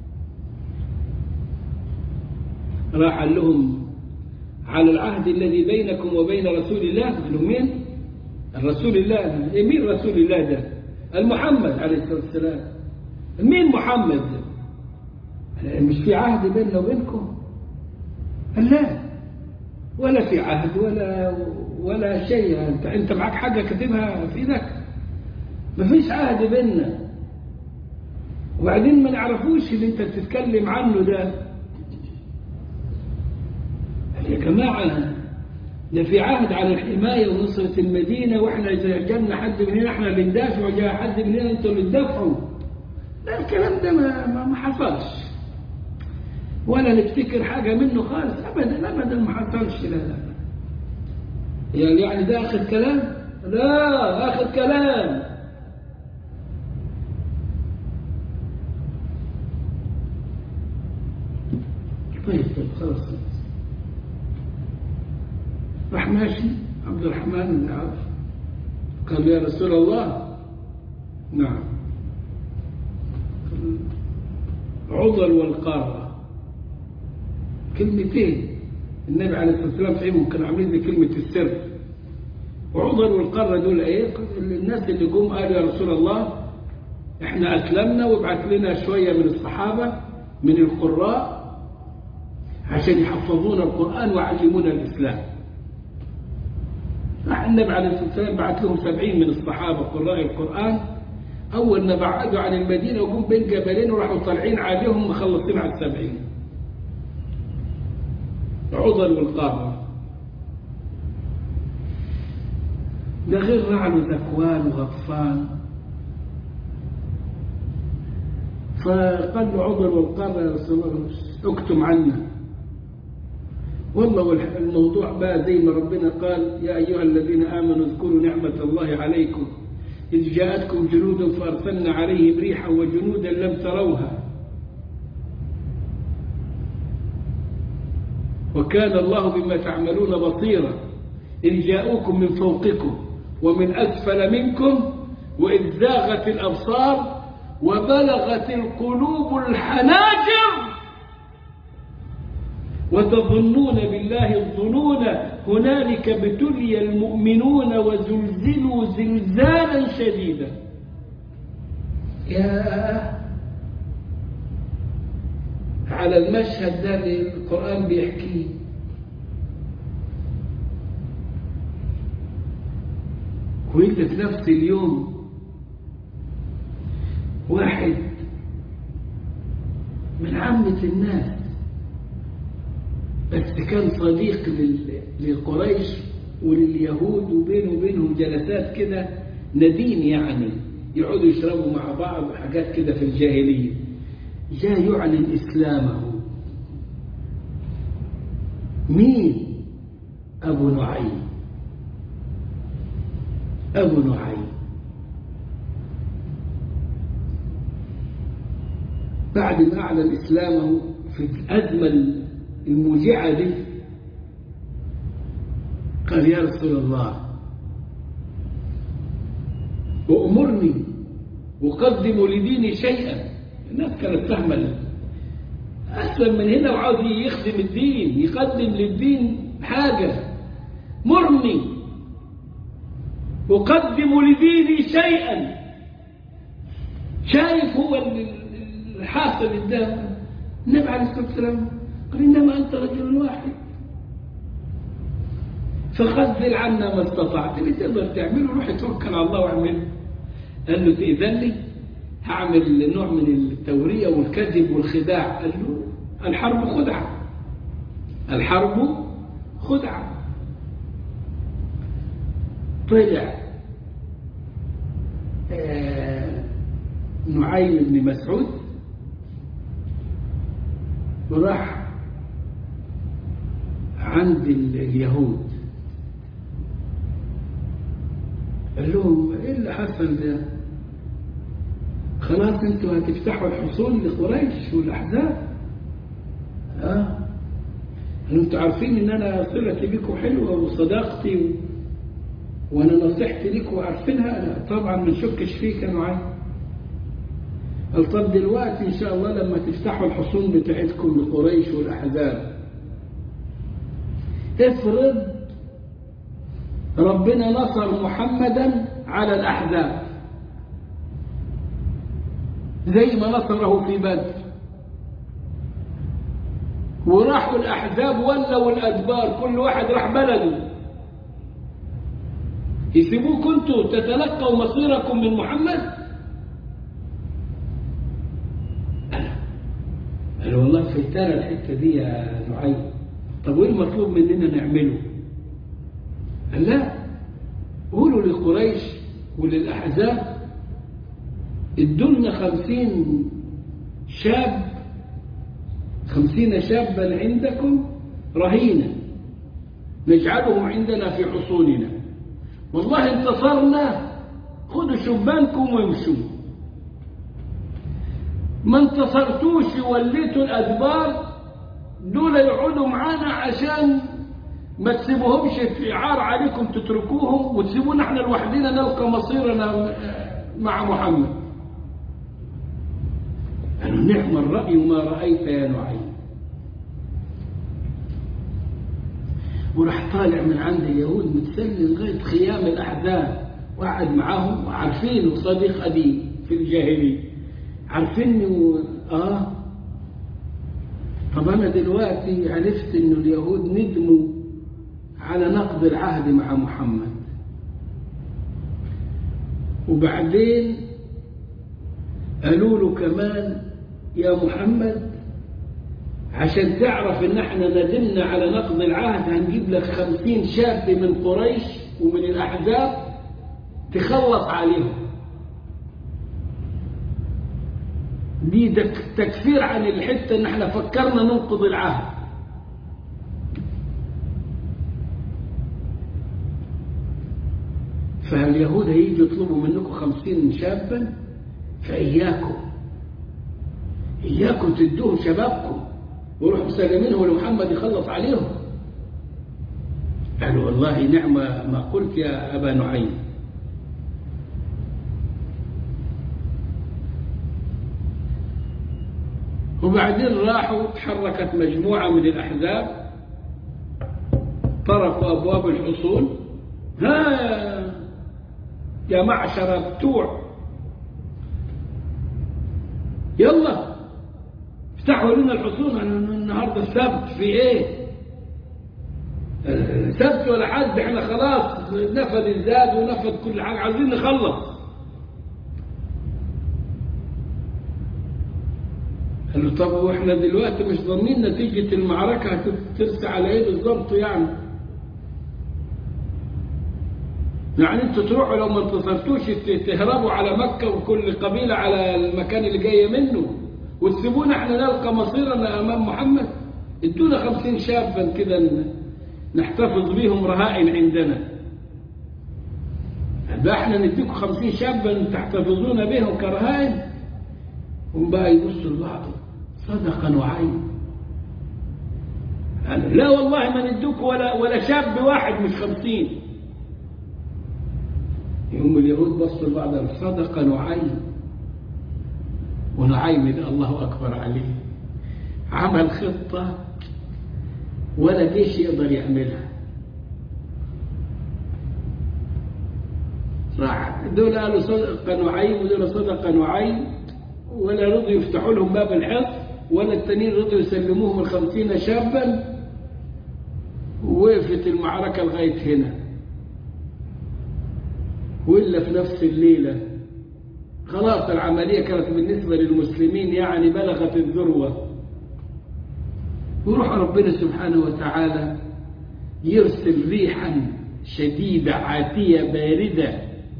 راح قال لهم على العهد الذي بينكم وبين رسول الله قالوا مين الرسول الله مين رسول الله ده المحمد عليه الصلاة والسلام مين محمد ده مش في عهد بيننا وبينكم قال لا ولا في عهد ولا ولا شيء انت انت معاك حاجه كاتبها في ايدك مفيش عهد بيننا وبعدين ما نعرفوش اللي انت بتتكلم عنه ده يا جماعه ده في عهد على الحمايه ونصره المدينه واحنا اذا جالنا حد من هنا احنا اللي ندافع وجاء حد من هنا انتوا اللي تدافعوا لا الكلام ده ما, ما, ما حصلش ولا نفتكر حاجه منه خالص ابدا ابدا ما حصلش لا لا يعني يعني ده اخر كلام لا اخر كلام طيب طيب خلاص راح ماشي عبد الرحمن بن عوف قال يا رسول الله نعم عضل والقارة كلمتين النبي عليه الصلاة والسلام فهمهم كانوا عاملين زي كلمة السر وعضل والقارة دول ايه الناس اللي جم قالوا يا رسول الله احنا اسلمنا وابعت لنا شوية من الصحابة من القراء عشان يحفظونا القرآن ويعلمونا الإسلام راح النبي عليه الصلاة والسلام بعت لهم سبعين من الصحابة قراء القرآن أول ما بعدوا عن المدينة وجم بين جبلين وراحوا طالعين عليهم مخلصين على السبعين عضل والقارة ده غير رعل وذكوان وغطفان فقال له عضل والقارة يا رسول الله اكتم عنا والله الموضوع بقى زي ما ربنا قال يا أيها الذين آمنوا اذكروا نعمة الله عليكم إذ جاءتكم جنود فأرسلنا عليهم ريحا وجنودا لم تروها وكان الله بما تعملون بصيرا إذ جاءوكم من فوقكم ومن أسفل منكم وإذ زاغت الأبصار وبلغت القلوب الحناجر وتظنون بالله الظنون هنالك ابتلي المؤمنون وزلزلوا زلزالا شديدا يا على المشهد ده اللي القرآن بيحكيه وانت في نفس اليوم واحد من عامة الناس بس كان صديق لقريش ولليهود وبينه وبينهم جلسات كده ندين يعني يقعدوا يشربوا مع بعض حاجات كده في الجاهلية جاء يعلن إسلامه مين أبو نعيم أبو نعيم بعد ما أعلن إسلامه في الأزمة الموجعة دي قال يا رسول الله وأمرني أقدم لديني شيئا الناس كانت تهمل أسلم من هنا وعاوز يخدم الدين يقدم للدين حاجة مرني أقدم لديني شيئا شايف هو الحاصل قدامه النبي عليه الصلاة والسلام قال إنما أنت رجل واحد فخذل عنا ما استطعت اللي تقدر تعمله روح توكل على الله واعمله قال له تأذن لي هعمل نوع من التورية والكذب والخداع قال له الحرب خدعة الحرب خدعة طلع آه نعيم بن مسعود وراح عند اليهود قال لهم ايه اللي حصل ده خلاص انتوا هتفتحوا الحصول لقريش والاحزاب اه قالوا انتوا عارفين ان انا صلتي بكم حلوه وصداقتي و... وانا نصيحتي لكم عارفينها أنا طبعا ما نشكش فيك يا نعيم قال طب دلوقتي ان شاء الله لما تفتحوا الحصون بتاعتكم لقريش والاحزاب افرض ربنا نصر محمدا على الأحزاب زي ما نصره في بدر وراحوا الأحزاب ولوا الأدبار كل واحد راح بلده يسيبوك انتوا تتلقوا مصيركم من محمد قال والله فايتانا الحتة دي يا نعيم طب وايه المطلوب مننا نعمله قال لا قولوا لقريش وللأحزاب ادولنا خمسين شاب خمسين شابا عندكم رهينة نجعلهم عندنا في حصوننا والله انتصرنا خذوا شبانكم وامشوا ما انتصرتوش وليتوا الأدبار دول يقعدوا معانا عشان ما تسيبوهمش في عار عليكم تتركوهم وتسيبونا احنا لوحدنا نلقى مصيرنا مع محمد قالوا نعم الرأي ما رأيت يا نعيم وراح طالع من عند اليهود متسلل لغاية خيام الأحزاب وقعد معاهم وعارفينه صديق أبي في الجاهلية عارفيني و... آه طب أنا دلوقتي عرفت إنه اليهود ندموا على نقض العهد مع محمد وبعدين قالوا له كمان يا محمد عشان تعرف ان احنا ندمنا على نقض العهد هنجيب لك خمسين شاب من قريش ومن الاحزاب تخلص عليهم دي تكفير عن الحتة ان احنا فكرنا ننقض العهد فاليهود هيجوا يطلبوا منكم خمسين شابا فإياكم إياكم تدوهم شبابكم وروحوا مسلمينهم لمحمد يخلص عليهم قالوا والله نعم ما قلت يا أبا نعيم وبعدين راحوا تحركت مجموعة من الأحزاب طرقوا أبواب الحصول ها يا معشر بتوع يلا افتحوا لنا الحصون النهارده السبت في ايه سبت ولا حد احنا خلاص نفذ الزاد ونفذ كل حاجه عايزين نخلص قال له طب واحنا دلوقتي مش ضامنين نتيجه المعركه هترسى على ايه بالظبط يعني يعني انتوا تروحوا لو ما انتصرتوش تهربوا على مكة وكل قبيلة على المكان اللي جاية منه وتسيبونا احنا نلقى مصيرنا امام محمد ادونا خمسين شابا كده نحتفظ بهم رهائن عندنا ده احنا نديكم خمسين شابا تحتفظون بهم كرهائن هم بقى يبصوا لبعض صدقا وعين يعني لا والله ما ندوك ولا ولا شاب واحد مش خمسين يوم اليهود بصوا لبعض صدقا وعين ونعيم ده الله أكبر عليه عمل خطة ولا جيش يقدر يعملها راح دول قالوا صدقا وعين ودول صدقا وعين ولا رضوا يفتحوا لهم باب الحصن ولا التانيين رضوا يسلموهم الخمسين شابا وقفت المعركة لغاية هنا وإلا في نفس الليلة خلاص العملية كانت بالنسبة للمسلمين يعني بلغت الذروة ويروح ربنا سبحانه وتعالى يرسل ريحا شديدة عاتية باردة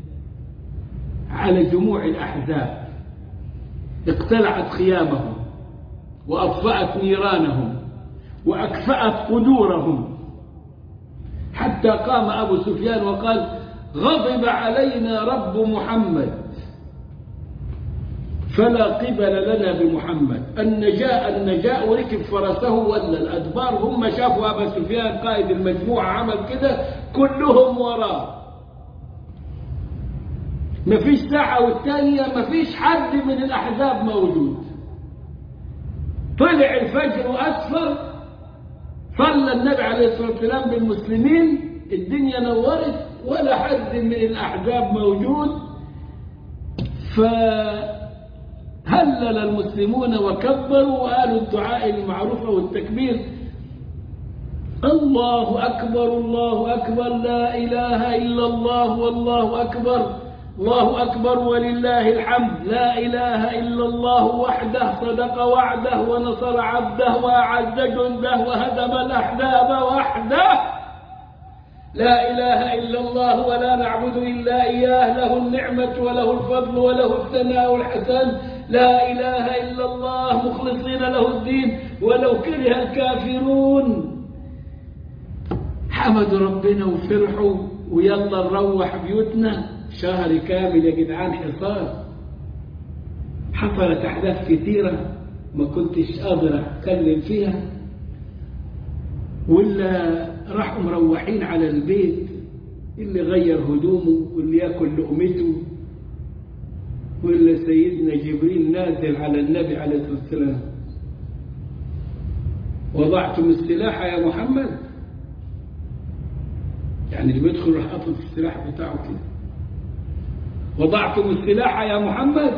على جموع الأحزاب اقتلعت خيامهم وأطفأت نيرانهم وأكفأت قدورهم حتى قام أبو سفيان وقال غضب علينا رب محمد فلا قبل لنا بمحمد النجاء النجاء وركب فرسه ولا الأدبار هم شافوا أبا سفيان قائد المجموعة عمل كده كلهم وراه مفيش ساعة والثانية مفيش حد من الأحزاب موجود طلع الفجر وأسفر صلى النبي عليه الصلاة والسلام بالمسلمين الدنيا نورت ولا حد من الأحزاب موجود فهلل المسلمون وكبروا وقالوا الدعاء المعروف والتكبير الله أكبر الله أكبر لا إله إلا الله والله أكبر الله أكبر ولله الحمد لا إله إلا الله وحده صدق وعده ونصر عبده وأعز جنده وهدم الأحزاب وحده لا إله إلا الله ولا نعبد إلا إياه له النعمة وله الفضل وله الثناء الحسن لا إله إلا الله مخلصين له الدين ولو كره الكافرون حمدوا ربنا وفرحوا ويلا نروح بيوتنا شهر كامل يا جدعان حصار حصلت أحداث كثيرة ما كنتش قادر أتكلم فيها ولا راحوا مروحين على البيت اللي غير هدومه واللي ياكل لقمته ولا سيدنا جبريل نازل على النبي عليه الصلاة والسلام وضعتم السلاح يا محمد يعني اللي بيدخل راح حاطط السلاح بتاعه كده وضعتم السلاح يا محمد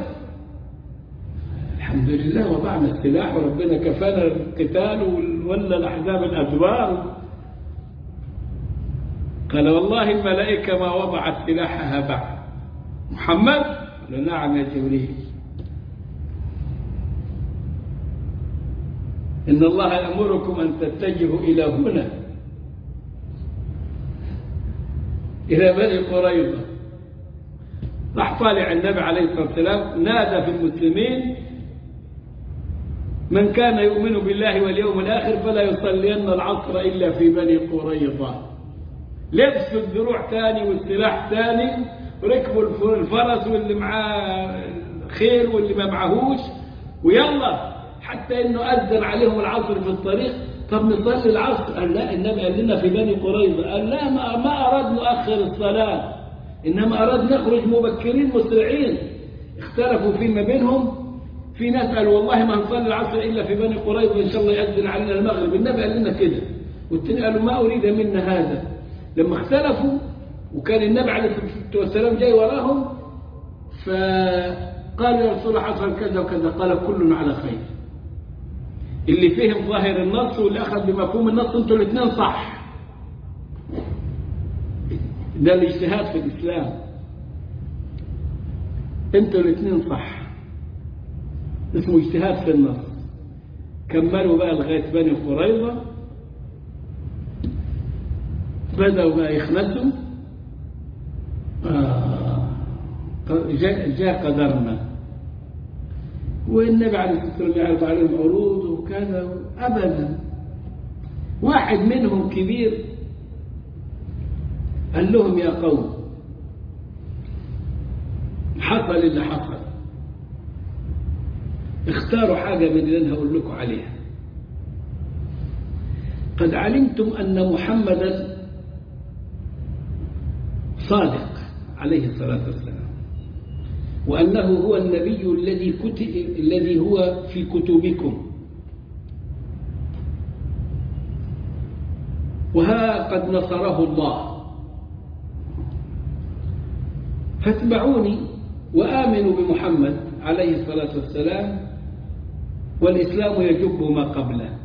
الحمد لله وضعنا السلاح وربنا كفانا القتال ولا الأحزاب الأدوار قال والله الملائكة ما وضعت سلاحها بعد محمد قال نعم يا جبريل إن الله يأمركم أن تتجهوا إلى هنا إلى بني قريظة راح طالع النبي عليه الصلاة والسلام نادى في المسلمين من كان يؤمن بالله واليوم الآخر فلا يصلين العصر إلا في بني قريظة لبسوا الدروع تاني والسلاح تاني ركبوا الفرس واللي معاه خيل واللي ما معهوش ويلا حتى انه اذن عليهم العصر في الطريق طب نصلي العصر قال لا النبي قال لنا في بني قريظه قال لا ما, ما اراد نؤخر الصلاه انما اراد نخرج مبكرين مسرعين اختلفوا فيما بينهم في ناس قالوا والله ما هنصلي العصر الا في بني قريظه ان شاء الله ياذن علينا المغرب النبي قال لنا كده والتاني قالوا ما اريد منا هذا لما اختلفوا وكان النبي عليه الصلاه والسلام جاي وراهم فقال يا رسول الله حصل كذا وكذا قال كل على خير اللي فهم ظاهر النص واللي أخذ بمفهوم النص انتوا الاثنين صح ده الاجتهاد في الإسلام انتوا الاثنين صح اسمه اجتهاد في النص كملوا بقى لغاية بني قريظة بدأوا بقى يخنسوا آه جاء, جاء قدرنا والنبي عليه الصلاة والسلام يعرض عليهم عروض وكذا أبدا واحد منهم كبير قال لهم يا قوم حصل اللي حصل اختاروا حاجة من اللي أنا هقول لكم عليها قد علمتم أن محمدا صادق عليه الصلاة والسلام وأنه هو النبي الذي كتب الذي هو في كتبكم وها قد نصره الله فاتبعوني وآمنوا بمحمد عليه الصلاة والسلام والإسلام يجب ما قبله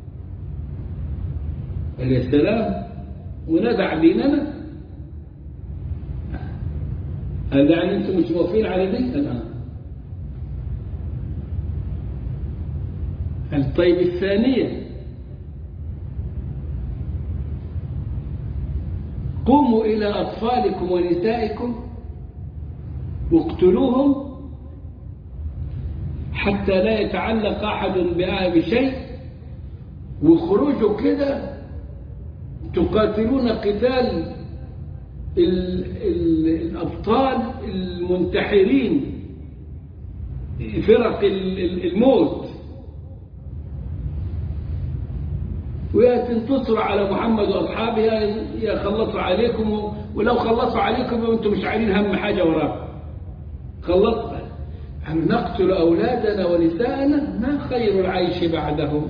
السلام وندع ديننا هذا يعني أنتم مش موافقين على دين الآن الطيب الثانية قوموا إلى أطفالكم ونسائكم واقتلوهم حتى لا يتعلق أحد بشيء وخروجوا كده تقاتلون قتال ال ال الأبطال المنتحرين فرق الموت وتنتصروا على محمد وأصحابه يخلصوا عليكم ولو خلصوا عليكم وانتم مش عارفين هم حاجة وراكم خلصنا أن نقتل أولادنا ونساءنا ما خير العيش بعدهم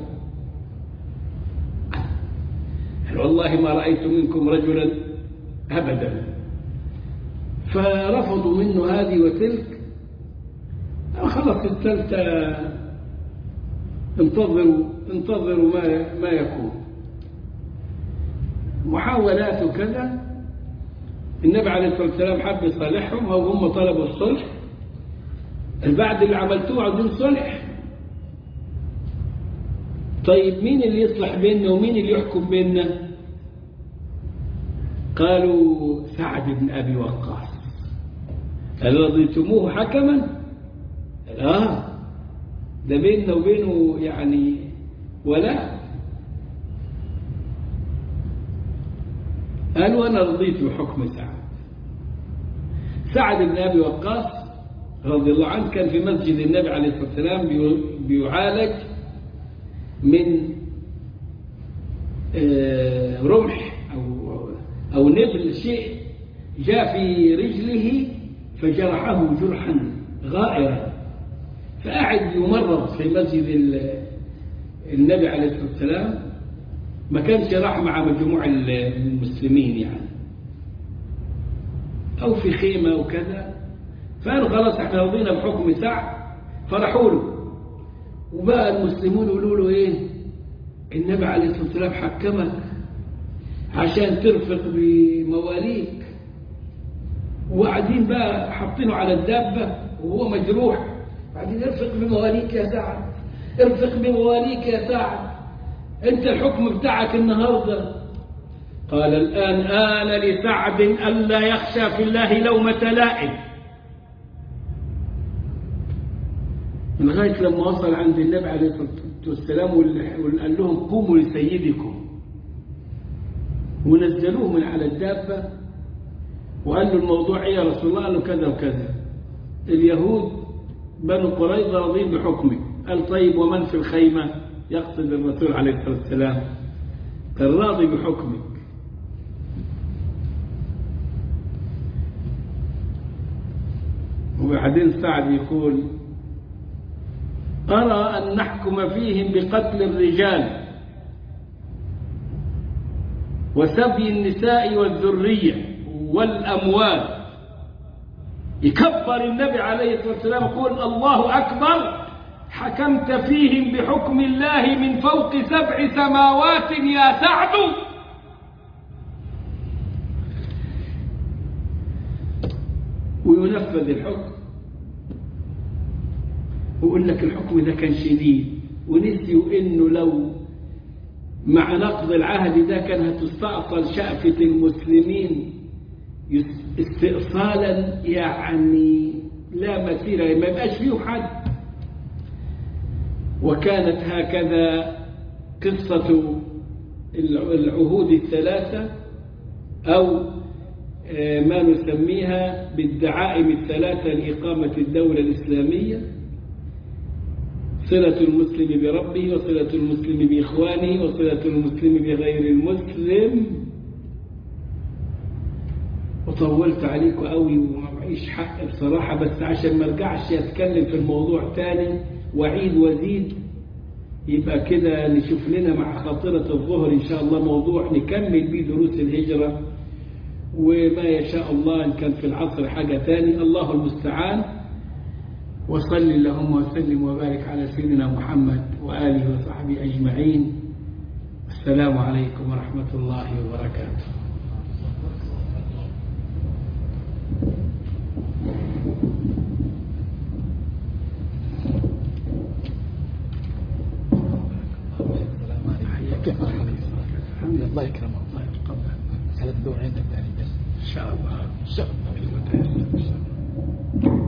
والله ما رأيت منكم رجلا أبدا فرفضوا منه هذه وتلك خلص الثالثة انتظروا انتظروا ما ما يكون محاولات وكذا النبي عليه الصلاة والسلام حب يصالحهم أو هم طلبوا الصلح بعد اللي عملتوه عاوزين صلح طيب مين اللي يصلح بيننا ومين اللي يحكم بيننا قالوا سعد بن أبي وقاص هل رضيتموه حكما آه ده بيننا وبينه يعني ولا قالوا أنا رضيت بحكم سعد سعد بن أبي وقاص رضي الله عنه كان في مسجد النبي عليه الصلاة والسلام بيعالج من رمح أو, أو نبل شيء جاء في رجله فجرحه جرحا غائرا فقعد يمرض في مسجد النبي عليه الصلاة والسلام ما كانش راح مع مجموع المسلمين يعني أو في خيمة وكذا فقالوا خلاص احنا رضينا بحكم سعد فرحوا له وبقى المسلمون يقولوا له ايه النبي عليه الصلاة والسلام حكمك عشان ترفق بمواليك وقاعدين بقى حاطينه على الدابة وهو مجروح بعدين ارفق بمواليك يا سعد ارفق بمواليك يا سعد انت الحكم بتاعك النهاردة قال الآن آن لسعد ألا يخشى في الله لومة لائم لغاية لما وصل عند النبي عليه الصلاة والسلام وقال لهم قوموا لسيدكم ونزلوه من على الدابة وقال له الموضوع ايه يا رسول الله قال له كذا وكذا اليهود بنو قريظة راضين بحكمي قال طيب ومن في الخيمة يقصد الرسول عليه الصلاة والسلام قال راضي بحكمك وبعدين سعد يقول أرى أن نحكم فيهم بقتل الرجال وسبي النساء والذرية والأموال يكبر النبي عليه الصلاة والسلام يقول الله أكبر حكمت فيهم بحكم الله من فوق سبع سماوات يا سعد وينفذ الحكم ويقول لك الحكم ده كان شديد ونسيوا انه لو مع نقض العهد ده كان هتستأصل شأفة المسلمين استئصالا يعني لا مثيل ما يبقاش فيه حد وكانت هكذا قصة العهود الثلاثة أو ما نسميها بالدعائم الثلاثة لإقامة الدولة الإسلامية صلة المسلم بربه وصلة المسلم بإخوانه وصلة المسلم بغير المسلم وطولت عليكم قوي وما معيش حق بصراحة بس عشان ما ارجعش اتكلم في الموضوع تاني وعيد وزيد يبقى كده نشوف لنا مع خاطرة الظهر إن شاء الله موضوع نكمل بيه دروس الهجرة وما يشاء الله إن كان في العصر حاجة تاني الله المستعان وصل اللهم وسلم وبارك على سيدنا محمد وآله وصحبه أجمعين السلام عليكم ورحمة الله وبركاته الله يكرمك الله يتقبل هذا الدور عندك ثاني بس إن شاء الله ان شاء الله